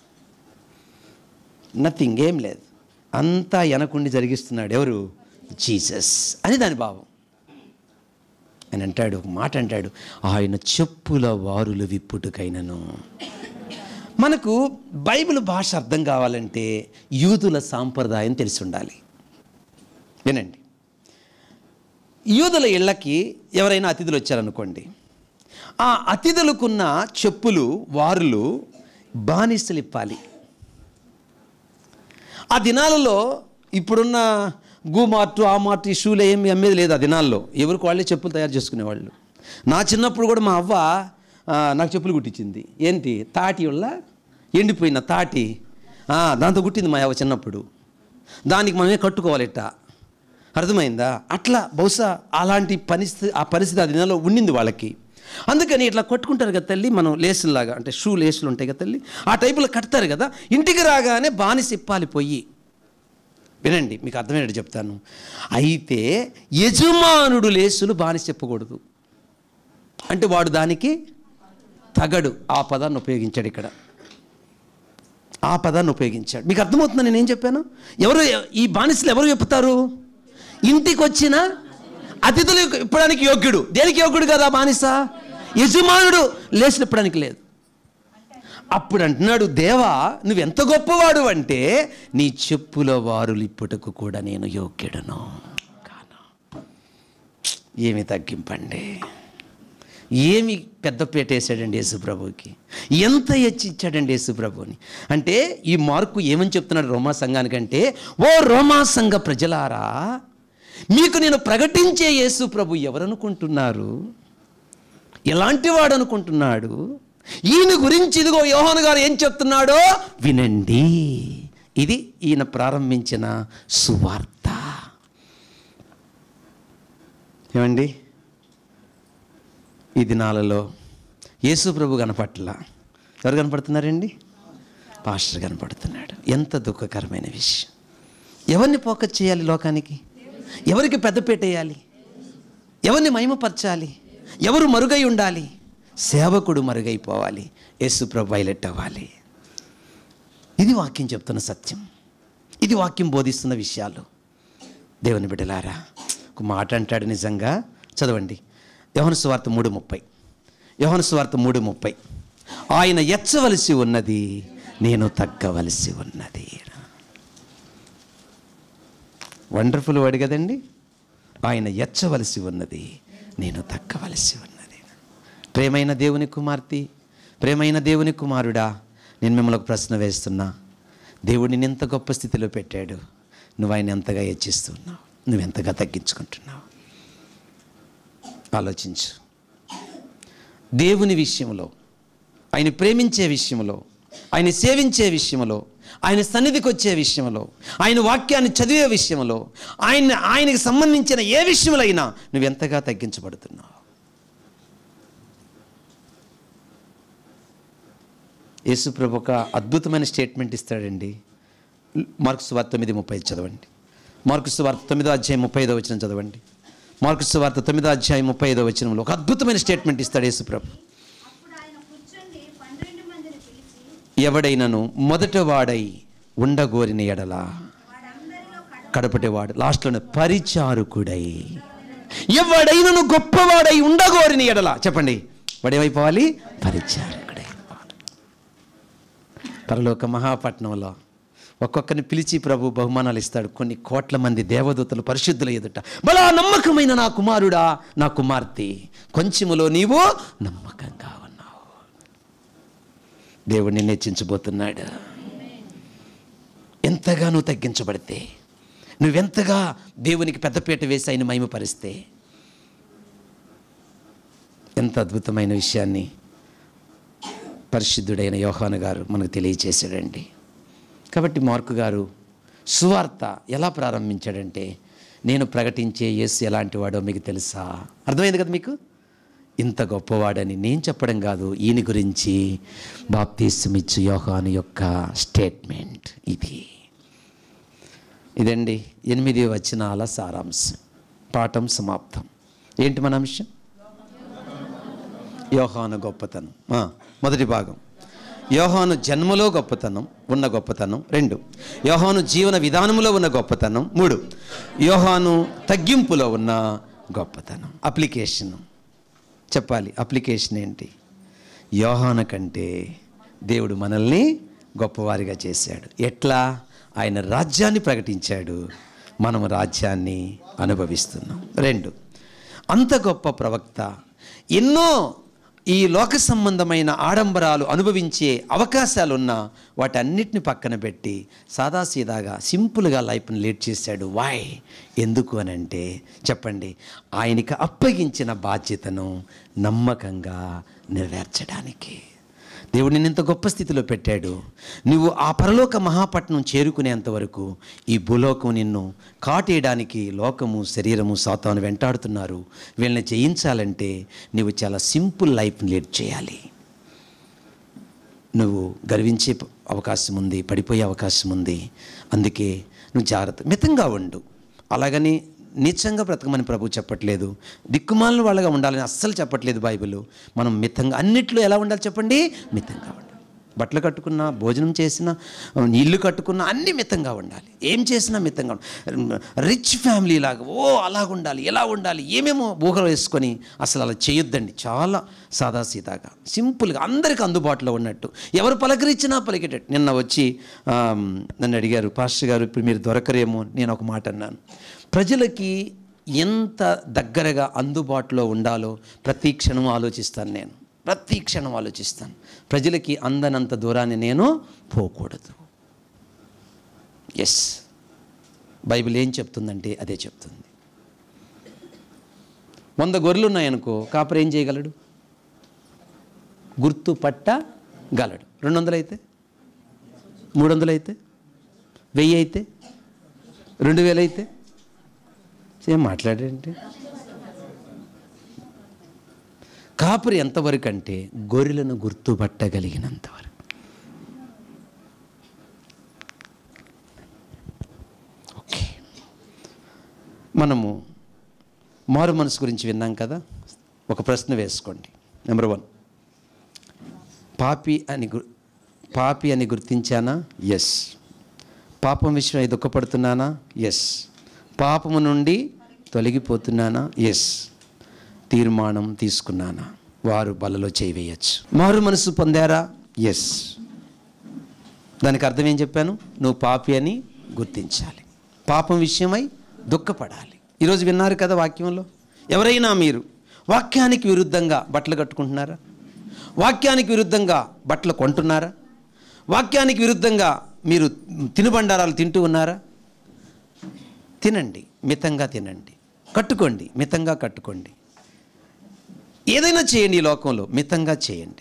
నథింగ్ ఏం లేదు అంతా వెనకుండి జరిగిస్తున్నాడు ఎవరు జీసస్ అని దాని భావం అని అంటాడు ఒక మాట అంటాడు ఆయన చెప్పుల వారులు విప్పుటకైనను మనకు బైబిల్ భాష అర్థం కావాలంటే యూదుల సాంప్రదాయం తెలిసి ఉండాలి వినండి యూదుల ఇళ్ళకి ఎవరైనా అతిథులు వచ్చారనుకోండి ఆ అతిథులకున్న చెప్పులు వారులు బానిసలు ఇప్పాలి ఆ దినాలలో ఇప్పుడున్న గూ మార్టు ఆ మార్టు ఈ షూలు ఏమి అమ్మేది లేదు ఆ దినాల్లో ఎవరికి వాళ్ళే చెప్పులు తయారు చేసుకునేవాళ్ళు నా చిన్నప్పుడు కూడా మా అవ్వ ఆ, నాకు చెప్పులు కుట్టించింది ఏంటి తాటి వల్ల ఎండిపోయిన తాటి ఆ, దాంతో కుట్టింది మా అవ్వ చిన్నప్పుడు దానికి మనమే కట్టుకోవాలి ఇట్ట అర్థమైందా అట్లా బహుశా అలాంటి పరిస్థితి ఆ పరిస్థితి ఆ దినాల్లో ఉండింది వాళ్ళకి అందుకని ఇట్లా కొట్టుకుంటారు కదా తల్లి మనం లేసుల్లాగా అంటే షూ లేసులు ఉంటాయి కదా తల్లి ఆ టైపులో కడతారు కదా ఇంటికి రాగానే బానిస ఇప్పాలి పొయ్యి వినండి మీకు అర్థమయ్యేట్టు చెప్తాను అయితే యజమానుడు లేసులు బానిస చెప్పకూడదు అంటే వాడు దానికి తగడు ఆ పదాన్ని ఉపయోగించాడు ఇక్కడ ఆ పదాన్ని ఉపయోగించాడు మీకు అర్థమవుతుందా నేను ఏం చెప్పాను ఎవరు ఈ బానిసలు ఎవరు చెప్తారు ఇంటికి వచ్చిన అతిథులు ఇప్పడానికి యోగ్యుడు దేనికి యోగ్యుడు కదా బానిస యజమానుడు లేచిన ఇప్పడానికి లేదు అప్పుడు అంటున్నాడు దేవా నువ్వెంత గొప్పవాడు అంటే నీ చెప్పుల వారులు ఇప్పుటకు కూడా నేను యోగ్యుడను కాను ఏమి తగ్గింపండి ఏమి పెద్దపేట వేసాడండి యేసుప్రభుకి ఎంత హెచ్చిచ్చాడండి యేసుప్రభుని అంటే ఈ మార్కు ఏమని చెప్తున్నాడు రోమా సంఘానికంటే ఓ రోమా సంఘ ప్రజలారా మీకు నేను ప్రకటించే యేసు ప్రభు ఎవరనుకుంటున్నారు ఎలాంటి వాడు అనుకుంటున్నాడు ఈయన గురించి ఇదిగో యోహాను గారు ఏం చెప్తున్నాడో వినండి ఇది ఈయన ప్రారంభించిన సువార్త ఏమండి ఈ దినాలలో యేసు ప్రభు కనపట్ల ఎవరు కనపడుతున్నారండి పాస్టర్ కనపడుతున్నాడు ఎంత దుఃఖకరమైన విషయం ఎవరిని ఫోకస్ చేయాలి లోకానికి ఎవరికి పెద్దపీట వేయాలి ఎవరిని మహిమపరచాలి ఎవరు మరుగై ఉండాలి సేవకుడు మరుగైపోవాలి యేసుప్రభు వైలెట్ అవ్వాలి ఇది వాక్యం చెప్తున్న సత్యం ఇది వాక్యం బోధిస్తున్న విషయాలు దేవుని బిడ్డలారా ఒక మాట అంటాడు నిజంగా చదవండి యోహను సువార్త మూడు ముప్పై యోహను సువార్త మూడు ముప్పై ఆయన ఎచ్చవలసి ఉన్నది నేను తగ్గవలసి ఉన్నది వండర్ఫుల్ వర్డ్ కదండి ఆయన ఎచ్చవలసి ఉన్నది నేను తగ్గవలసి ఉన్నది ప్రేమైన దేవుని కుమార్తె ప్రేమైన దేవుని కుమారుడా నేను మిమ్మల్ని ఒక ప్రశ్న వేస్తున్నా దేవుడు నిన్ను ఎంత గొప్ప స్థితిలో పెట్టాడు నువ్వు ఆయన ఎంతగా హెచ్చిస్తున్నావు నువ్వు ఎంతగా తగ్గించుకుంటున్నావు ఆలోచించు దేవుని విషయంలో ఆయన ప్రేమించే విషయంలో ఆయన సేవించే విషయంలో ఆయన సన్నిధికి వచ్చే విషయంలో ఆయన వాక్యాన్ని చదివే విషయంలో ఆయన ఆయనకి సంబంధించిన ఏ విషయంలో అయినా నువ్వు ఎంతగా తగ్గించబడుతున్నావు యేసుప్రభు ఒక అద్భుతమైన స్టేట్మెంట్ ఇస్తాడండి మార్క్స్ వార్త తొమ్మిది ముప్పై చదవండి మార్క్స్ వార్త తొమ్మిదో అధ్యాయం ముప్పై ఐదో వచ్చిన చదవండి మార్క్స్ వార్త తొమ్మిదో అధ్యాయం ముప్పై ఐదో వచనంలో ఒక అద్భుతమైన స్టేట్మెంట్ ఇస్తాడు యేసుప్రభు అప్పుడు ఆయన కూర్చుండి పన్నెండు మందిని పిలిచి ఎవడైనను మొదట వాడై ఉండగోరిన ఎడల వాడందరిలో కడ కడపటి వాడు లాస్ట్లోనే పరిచారకుడై ఎవడైనను గొప్పవాడై ఉండగోరిన ఎడల చెప్పండి వాడేమైపోవాలి పరిచారకుడై పరలోక మహాపట్నంలో ఒక్కొక్కరిని పిలిచి ప్రభు బహుమానాలు ఇస్తాడు కొన్ని కోట్ల మంది దేవదూతలు పరిశుద్ధుల ఎదుట బలా నమ్మకమైన నా కుమారుడా నా కుమార్తె కొంచెములో నీవు నమ్మకంగా ఉన్నావు దేవుడిని నెచ్చించబోతున్నాడు ఎంతగా నువ్వు తగ్గించబడితే నువ్వెంతగా దేవునికి పెద్దపీట వేసి ఆయన మహిమపరిస్తే ఎంత అద్భుతమైన విషయాన్ని పరిశుద్ధుడైన యోహాను గారు మనకు తెలియచేశాడండి కాబట్టి మార్కు గారు సువార్త ఎలా ప్రారంభించాడంటే నేను ప్రకటించే యేసు ఎలాంటి వాడో మీకు తెలుసా అర్థమైంది కదా మీకు ఇంత గొప్పవాడని నేను చెప్పడం కాదు ఈయన గురించి బాప్తీసమిచ్చు యోహాను యొక్క స్టేట్మెంట్ ఇది ఇదండి ఎనిమిది వచనాల సారాంశం పాఠం సమాప్తం ఏంటి మన అంశం యోహాను గొప్పతనం ఆ, మొదటి భాగం యోహాను జన్మలో గొప్పతనం ఉన్న గొప్పతనం రెండు యోహాను జీవన విధానంలో ఉన్న గొప్పతనం మూడు యోహాను తగ్గింపులో ఉన్న గొప్పతనం అప్లికేషన్ చెప్పాలి అప్లికేషన్ ఏంటి యోహాను కంటే దేవుడు మనల్ని గొప్పవారిగా చేశాడు ఎట్లా ఆయన రాజ్యాన్ని ప్రకటించాడు మనం రాజ్యాన్ని అనుభవిస్తున్నాం రెండు అంత గొప్ప ప్రవక్త ఎన్నో ఈ లోక సంబంధమైన ఆడంబరాలు అనుభవించే అవకాశాలున్నా వాటన్నిటిని పక్కన పెట్టి సాదాసీదాగా సింపుల్గా లైఫ్ని లీడ్ చేశాడు వాయ్ ఎందుకు అని అంటే చెప్పండి ఆయనకి అప్పగించిన బాధ్యతను నమ్మకంగా నెరవేర్చడానికి దేవుడు నిన్ను ఇంత గొప్ప స్థితిలో పెట్టాడు నువ్వు ఆ పరలోక మహాపట్నం చేరుకునేంత వరకు ఈ భూలోకం నిన్ను కాటేయడానికి లోకము శరీరము సాతాను వెంటాడుతున్నారు వీళ్ళని జయించాలంటే నువ్వు చాలా సింపుల్ లైఫ్ని లీడ్ చేయాలి నువ్వు గర్వించే ప- అవకాశం ఉంది పడిపోయే అవకాశం ఉంది అందుకే నువ్వు జాగ్రత్త మితంగా ఉండు అలాగని నీచంగా బ్రతకమని ప్రభు చెప్పట్లేదు దిక్కుమాలిన వాళ్ళగా ఉండాలని అస్సలు చెప్పట్లేదు బైబిల్ మనం మితంగా అన్నిట్లో ఎలా ఉండాలి చెప్పండి మితంగా ఉండాలి బట్టలు కట్టుకున్నా భోజనం చేసినా ఇల్లు కట్టుకున్నా అన్నీ మితంగా ఉండాలి ఏం చేసినా మితంగా ఉండాలి రిచ్ ఫ్యామిలీ లాగా ఓ అలాగ ఉండాలి ఎలా ఉండాలి ఏమేమో ఊహలు వేసుకొని అసలు అలా చేయొద్దండి చాలా సాదాసీదాగా సింపుల్గా అందరికి అందుబాటులో ఉన్నట్టు ఎవరు పలకరించినా పలికేటట్టు నిన్న వచ్చి ఆమ్, నన్ను అడిగారు పాస్టర్ గారు ఇప్పుడు మీరు దొరకరేమో నేను ఒక మాట అన్నాను ప్రజలకి ఎంత దగ్గరగా అందుబాటులో ఉండాలో ప్రతి క్షణం ఆలోచిస్తాను నేను ప్రతి క్షణం ఆలోచిస్తాను ప్రజలకి అందనంత దూరాన్ని నేను పోకూడదు ఎస్ బైబిల్ ఏం చెప్తుందంటే అదే చెప్తుంది వంద గొర్రెలు ఉన్నాయనుకో కాపరి ఏం చేయగలడు గుర్తు పట్టగలడు రెండు వందలు అయితే మూడు వందలు అయితే వెయ్యి అయితే రెండు వేలు అయితే ఏం మాట్లాడేంటి కాపురి ఎంతవరకు అంటే గొర్రెలను గుర్తుపట్టగలిగినంత వరకు మనము మారు మనసు గురించి విన్నాం కదా ఒక ప్రశ్న వేసుకోండి నెంబర్ వన్ పాపి అని గు పాపి అని గుర్తించానా ఎస్ పాపం విషయమై దుఃఖపడుతున్నానా ఎస్ పాపము నుండి తొలగిపోతున్నానా ఎస్ తీర్మానం తీసుకున్నానా వారు బలలో చేయవేయచ్చు మారు మనసు పొందారా ఎస్ దానికి అర్థం ఏం చెప్పాను నువ్వు పాపి అని గుర్తించాలి పాపం విషయమై దుఃఖపడాలి ఈరోజు విన్నారు కదా వాక్యంలో ఎవరైనా మీరు వాక్యానికి విరుద్ధంగా బట్టలు కట్టుకుంటున్నారా వాక్యానికి విరుద్ధంగా బట్టలు కొంటున్నారా వాక్యానికి విరుద్ధంగా మీరు తినుబండారాలు తింటూ ఉన్నారా తినండి మితంగా తినండి కట్టుకోండి మితంగా కట్టుకోండి ఏదైనా చేయండి ఈ లోకంలో మితంగా చేయండి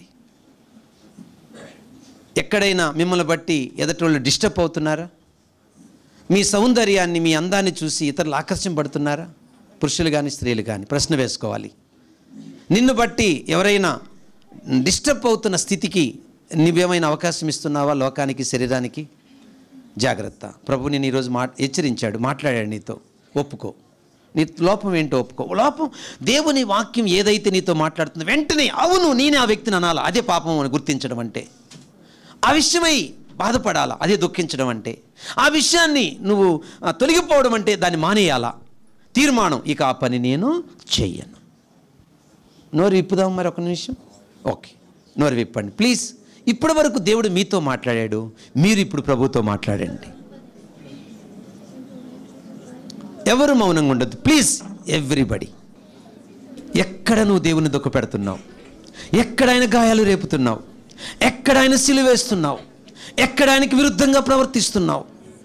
ఎక్కడైనా మిమ్మల్ని బట్టి ఎదటోళ్ళు డిస్టర్బ్ అవుతున్నారా మీ సౌందర్యాన్ని మీ అందాన్ని చూసి ఇతరులు ఆకర్షింపడుతున్నారా పురుషులు కానీ స్త్రీలు కానీ ప్రశ్న వేసుకోవాలి నిన్ను బట్టి ఎవరైనా డిస్టర్బ్ అవుతున్న స్థితికి నువ్వేమైనా అవకాశం ఇస్తున్నావా లోకానికి శరీరానికి జాగ్రత్త ప్రభు నేను ఈరోజు మా హెచ్చరించాడు మాట్లాడాడు నీతో ఒప్పుకో నీ లోపం ఏంటో ఒప్పుకో లోపం దేవుని వాక్యం ఏదైతే నీతో మాట్లాడుతుందో వెంటనే అవును నేనే ఆ వ్యక్తిని అనాలా అదే పాపం అని గుర్తించడం అంటే ఆ విషయమై బాధపడాలా అదే దుఃఖించడం అంటే ఆ విషయాన్ని నువ్వు ఆ, తొలగిపోవడం అంటే దాన్ని మానేయాలా తీర్మానం ఇక ఆ పని నేను చెయ్యను నోరు విప్పుదాం మరి ఒక నిమిషం ఓకే నోరు విప్పండి ప్లీజ్ ఇప్పటి వరకు దేవుడు మీతో మాట్లాడాడు మీరు ఇప్పుడు ప్రభుతో మాట్లాడండి ఎవరు మౌనంగా ఉండొద్దు ప్లీజ్ ఎవ్రీబడి ఎక్కడ నువ్వు దేవుని దుఃఖ పెడుతున్నావు ఎక్కడైనా గాయాలు రేపుతున్నావు ఎక్కడైనా సిలువేస్తున్నావు ఎక్కడ ఆయనకి విరుద్ధంగా ప్రవర్తిస్తున్నావు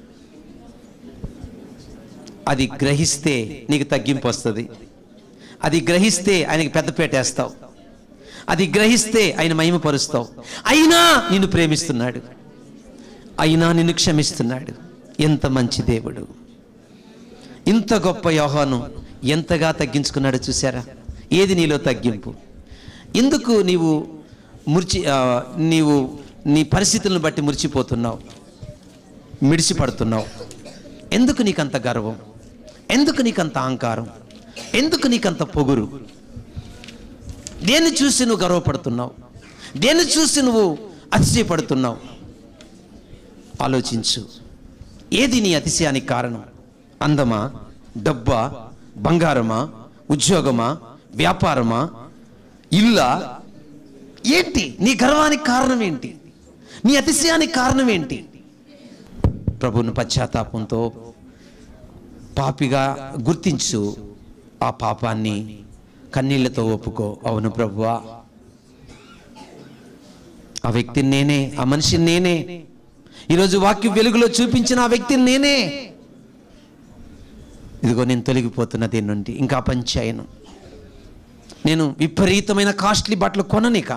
అది గ్రహిస్తే నీకు తగ్గింపు వస్తుంది అది గ్రహిస్తే ఆయనకి పెద్దపేట వేస్తావు అది గ్రహిస్తే ఆయన మహిమపరుస్తావు అయినా నిన్ను ప్రేమిస్తున్నాడు అయినా నిన్ను క్షమిస్తున్నాడు ఎంత మంచి దేవుడు ఇంత గొప్ప యోహాను ఎంతగా తగ్గించుకున్నాడో చూసారా ఏది నీలో తగ్గింపు ఎందుకు నీవు ముర్చి ఆ, నీవు నీ పరిస్థితులను బట్టి మురిచిపోతున్నావు మిడిసి పడుతున్నావు ఎందుకు నీకంత గర్వం ఎందుకు నీకంత అహంకారం ఎందుకు నీకంత పొగురు దేన్ని చూసి నువ్వు గర్వపడుతున్నావు దేన్ని చూసి నువ్వు అతిశయపడుతున్నావు ఆలోచించు ఏది నీ అతిశయానికి కారణం అందమా డబ్బా బంగారమా ఉద్యోగమా వ్యాపారమా ఇల్లా ఏంటి నీ గర్వానికి కారణం ఏంటి నీ అతిశయానికి కారణం ఏంటి ప్రభువును పశ్చాత్తాపంతో పాపిగా గుర్తించు ఆ పాపాన్ని కన్నీళ్లతో ఒప్పుకో అవును ప్రభువా ఆ వ్యక్తిని నేనే ఆ మనిషిని నేనే ఈరోజు వాక్య వెలుగులో చూపించిన ఆ వ్యక్తిని నేనే ఇదిగో నేను తొలగిపోతున్న దీని నుండి ఇంకా పని చేయను నేను విపరీతమైన కాస్ట్లీ బట్టలు కొననిక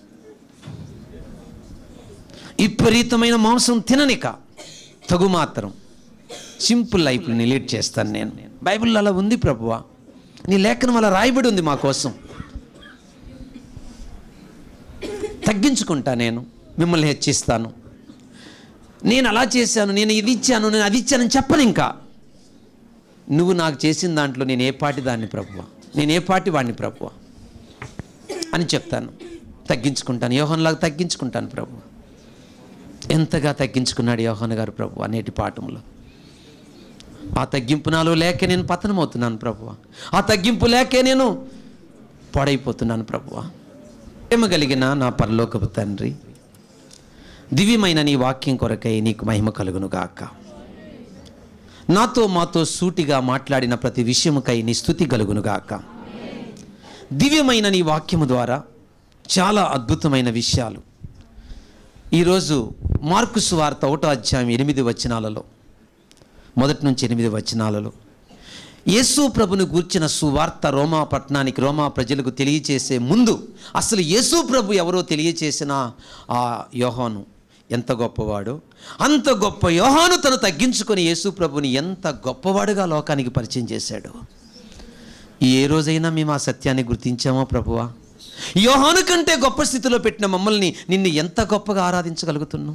విపరీతమైన మాంసం తిననిక తగు మాత్రం సింపుల్ లైఫ్ని లీడ్ చేస్తాను నేను బైబిల్లో అలా ఉంది ప్రభువా నీ లేఖనం అలా రాయబడి ఉంది మా కోసం తగ్గించుకుంటా నేను మిమ్మల్ని హెచ్చిస్తాను నేను అలా చేశాను నేను ఇది ఇచ్చాను నేను అది ఇచ్చానని చెప్పను ఇంకా నువ్వు నాకు చేసిన దాంట్లో నేను ఏ పాటి దాన్ని ప్రభువ నేను ఏ పాటి వాడిని ప్రభువ అని చెప్తాను తగ్గించుకుంటాను యోహన్లాగా తగ్గించుకుంటాను ప్రభు ఎంతగా తగ్గించుకున్నాడు యోహన్ గారు ప్రభు నేటి పాఠంలో ఆ తగ్గింపు నాలో లేక నేను పతనమవుతున్నాను ప్రభువ ఆ తగ్గింపు లేకే నేను పాడైపోతున్నాను ప్రభువ ప్రేమ కలిగిన నా పరలోకపు తండ్రి దివ్యమైన నీ వాక్యం కొరకై నీకు మహిమ కలుగును గాక నాతో మాతో సూటిగా మాట్లాడిన ప్రతి విషయముకై నీ స్థుతి కలుగును గాక దివ్యమైన నీ వాక్యము ద్వారా చాలా అద్భుతమైన విషయాలు ఈరోజు మార్కు సువార్త ఒకటో అధ్యాయం ఎనిమిది వచనాలలో మొదటి నుంచి ఎనిమిది వచనాలలో యేసు ప్రభును గూర్చిన సువార్త రోమా పట్టణానికి రోమా ప్రజలకు తెలియచేసే ముందు అసలు యేసు ప్రభు ఎవరో తెలియచేసిన ఆ యోహాను ఎంత గొప్పవాడో అంత గొప్ప యోహాను తను తగ్గించుకొని యేసు ప్రభుని ఎంత గొప్పవాడుగా లోకానికి పరిచయం చేశాడు ఏ రోజైనా మేము ఆ సత్యాన్ని గుర్తించామో ప్రభువా యోహాను కంటే గొప్ప స్థితిలో పెట్టిన మమ్మల్ని నిన్ను ఎంత గొప్పగా ఆరాధించగలుగుతున్నాం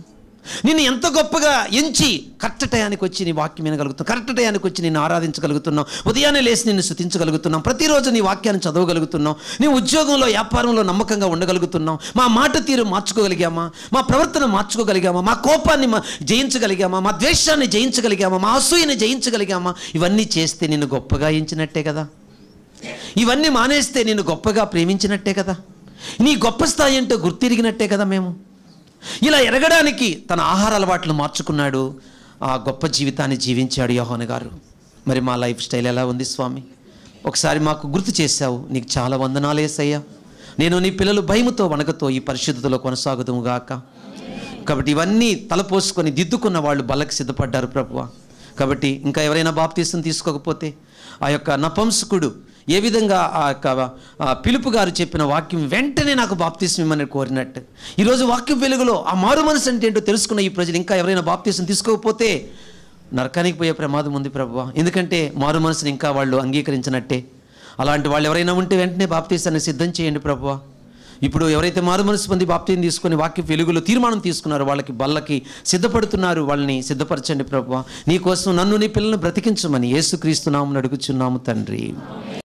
నిన్ను ఎంత గొప్పగా ఎంచి కరెక్ట్ టయానికి వచ్చి నీ వాక్యం వినగలుగుతున్నాం కరెక్ట్ టయానికి వచ్చి నిన్ను ఆరాధించగలుగుతున్నాం ఉదయాన్నే లేచి నిన్ను స్థుతించగలుగుతున్నాం ప్రతిరోజు నీ వాక్యాన్ని చదవగలుగుతున్నాం నీ ఉద్యోగంలో వ్యాపారంలో నమ్మకంగా ఉండగలుగుతున్నాం మా మాట తీరు మార్చుకోగలిగామా మా ప్రవర్తన మార్చుకోగలిగామా మా కోపాన్ని మా జయించగలిగామా మా ద్వేషాన్ని జయించగలిగామా మా అసూయని జయించగలిగామా ఇవన్నీ చేస్తే నిన్ను గొప్పగా ఎంచినట్టే కదా ఇవన్నీ మానేస్తే నిన్ను గొప్పగా ప్రేమించినట్టే కదా నీ గొప్ప స్థాయి ఏంటో గుర్తిరిగినట్టే కదా మేము ఇలా ఎరగడానికి తన ఆహార అలవాట్లు మార్చుకున్నాడు ఆ గొప్ప జీవితాన్ని జీవించాడు యోహాన్ గారు మరి మా లైఫ్ స్టైల్ ఎలా ఉంది స్వామి ఒకసారి మాకు గుర్తు చేశావు నీకు చాలా వందనాలు వేసయ్యా నేను నీ పిల్లలు భయముతో వణకతో ఈ పరిశుద్ధతలో కొనసాగుదుము గాక కాబట్టి ఇవన్నీ తలపోసుకొని దిద్దుకున్న వాళ్ళు బల్లకి సిద్ధపడ్డారు ప్రభువ కాబట్టి ఇంకా ఎవరైనా బాప్తీసం తీసుకోకపోతే ఆ యొక్క నపంసకుడు ఏ విధంగా ఆ యొక్క ఆ పిలుపు గారు చెప్పిన వాక్యం వెంటనే నాకు బాప్తీసం ఇమ్మని కోరినట్టు ఈరోజు వాక్యం వెలుగులో ఆ మారు మనసు అంటే ఏంటో తెలుసుకున్న ఈ ప్రజలు ఇంకా ఎవరైనా బాప్తీసం తీసుకోకపోతే నరకానికి పోయే ప్రమాదం ఉంది ప్రభువ ఎందుకంటే మారు మనసుని ఇంకా వాళ్ళు అంగీకరించినట్టే అలాంటి వాళ్ళు ఎవరైనా ఉంటే వెంటనే బాప్తీసాన్ని సిద్ధం చేయండి ప్రభువ ఇప్పుడు ఎవరైతే మారు మనసు పొంది బాప్తీని తీసుకొని వాక్య వెలుగులో తీర్మానం తీసుకున్నారో వాళ్ళకి బల్లకి సిద్ధపడుతున్నారు వాళ్ళని సిద్ధపరచండి ప్రభువ నీ కోసం నన్ను నీ పిల్లల్ని బ్రతికించమని యేసుక్రీస్తు నామని అడుగుచున్నాము తండ్రి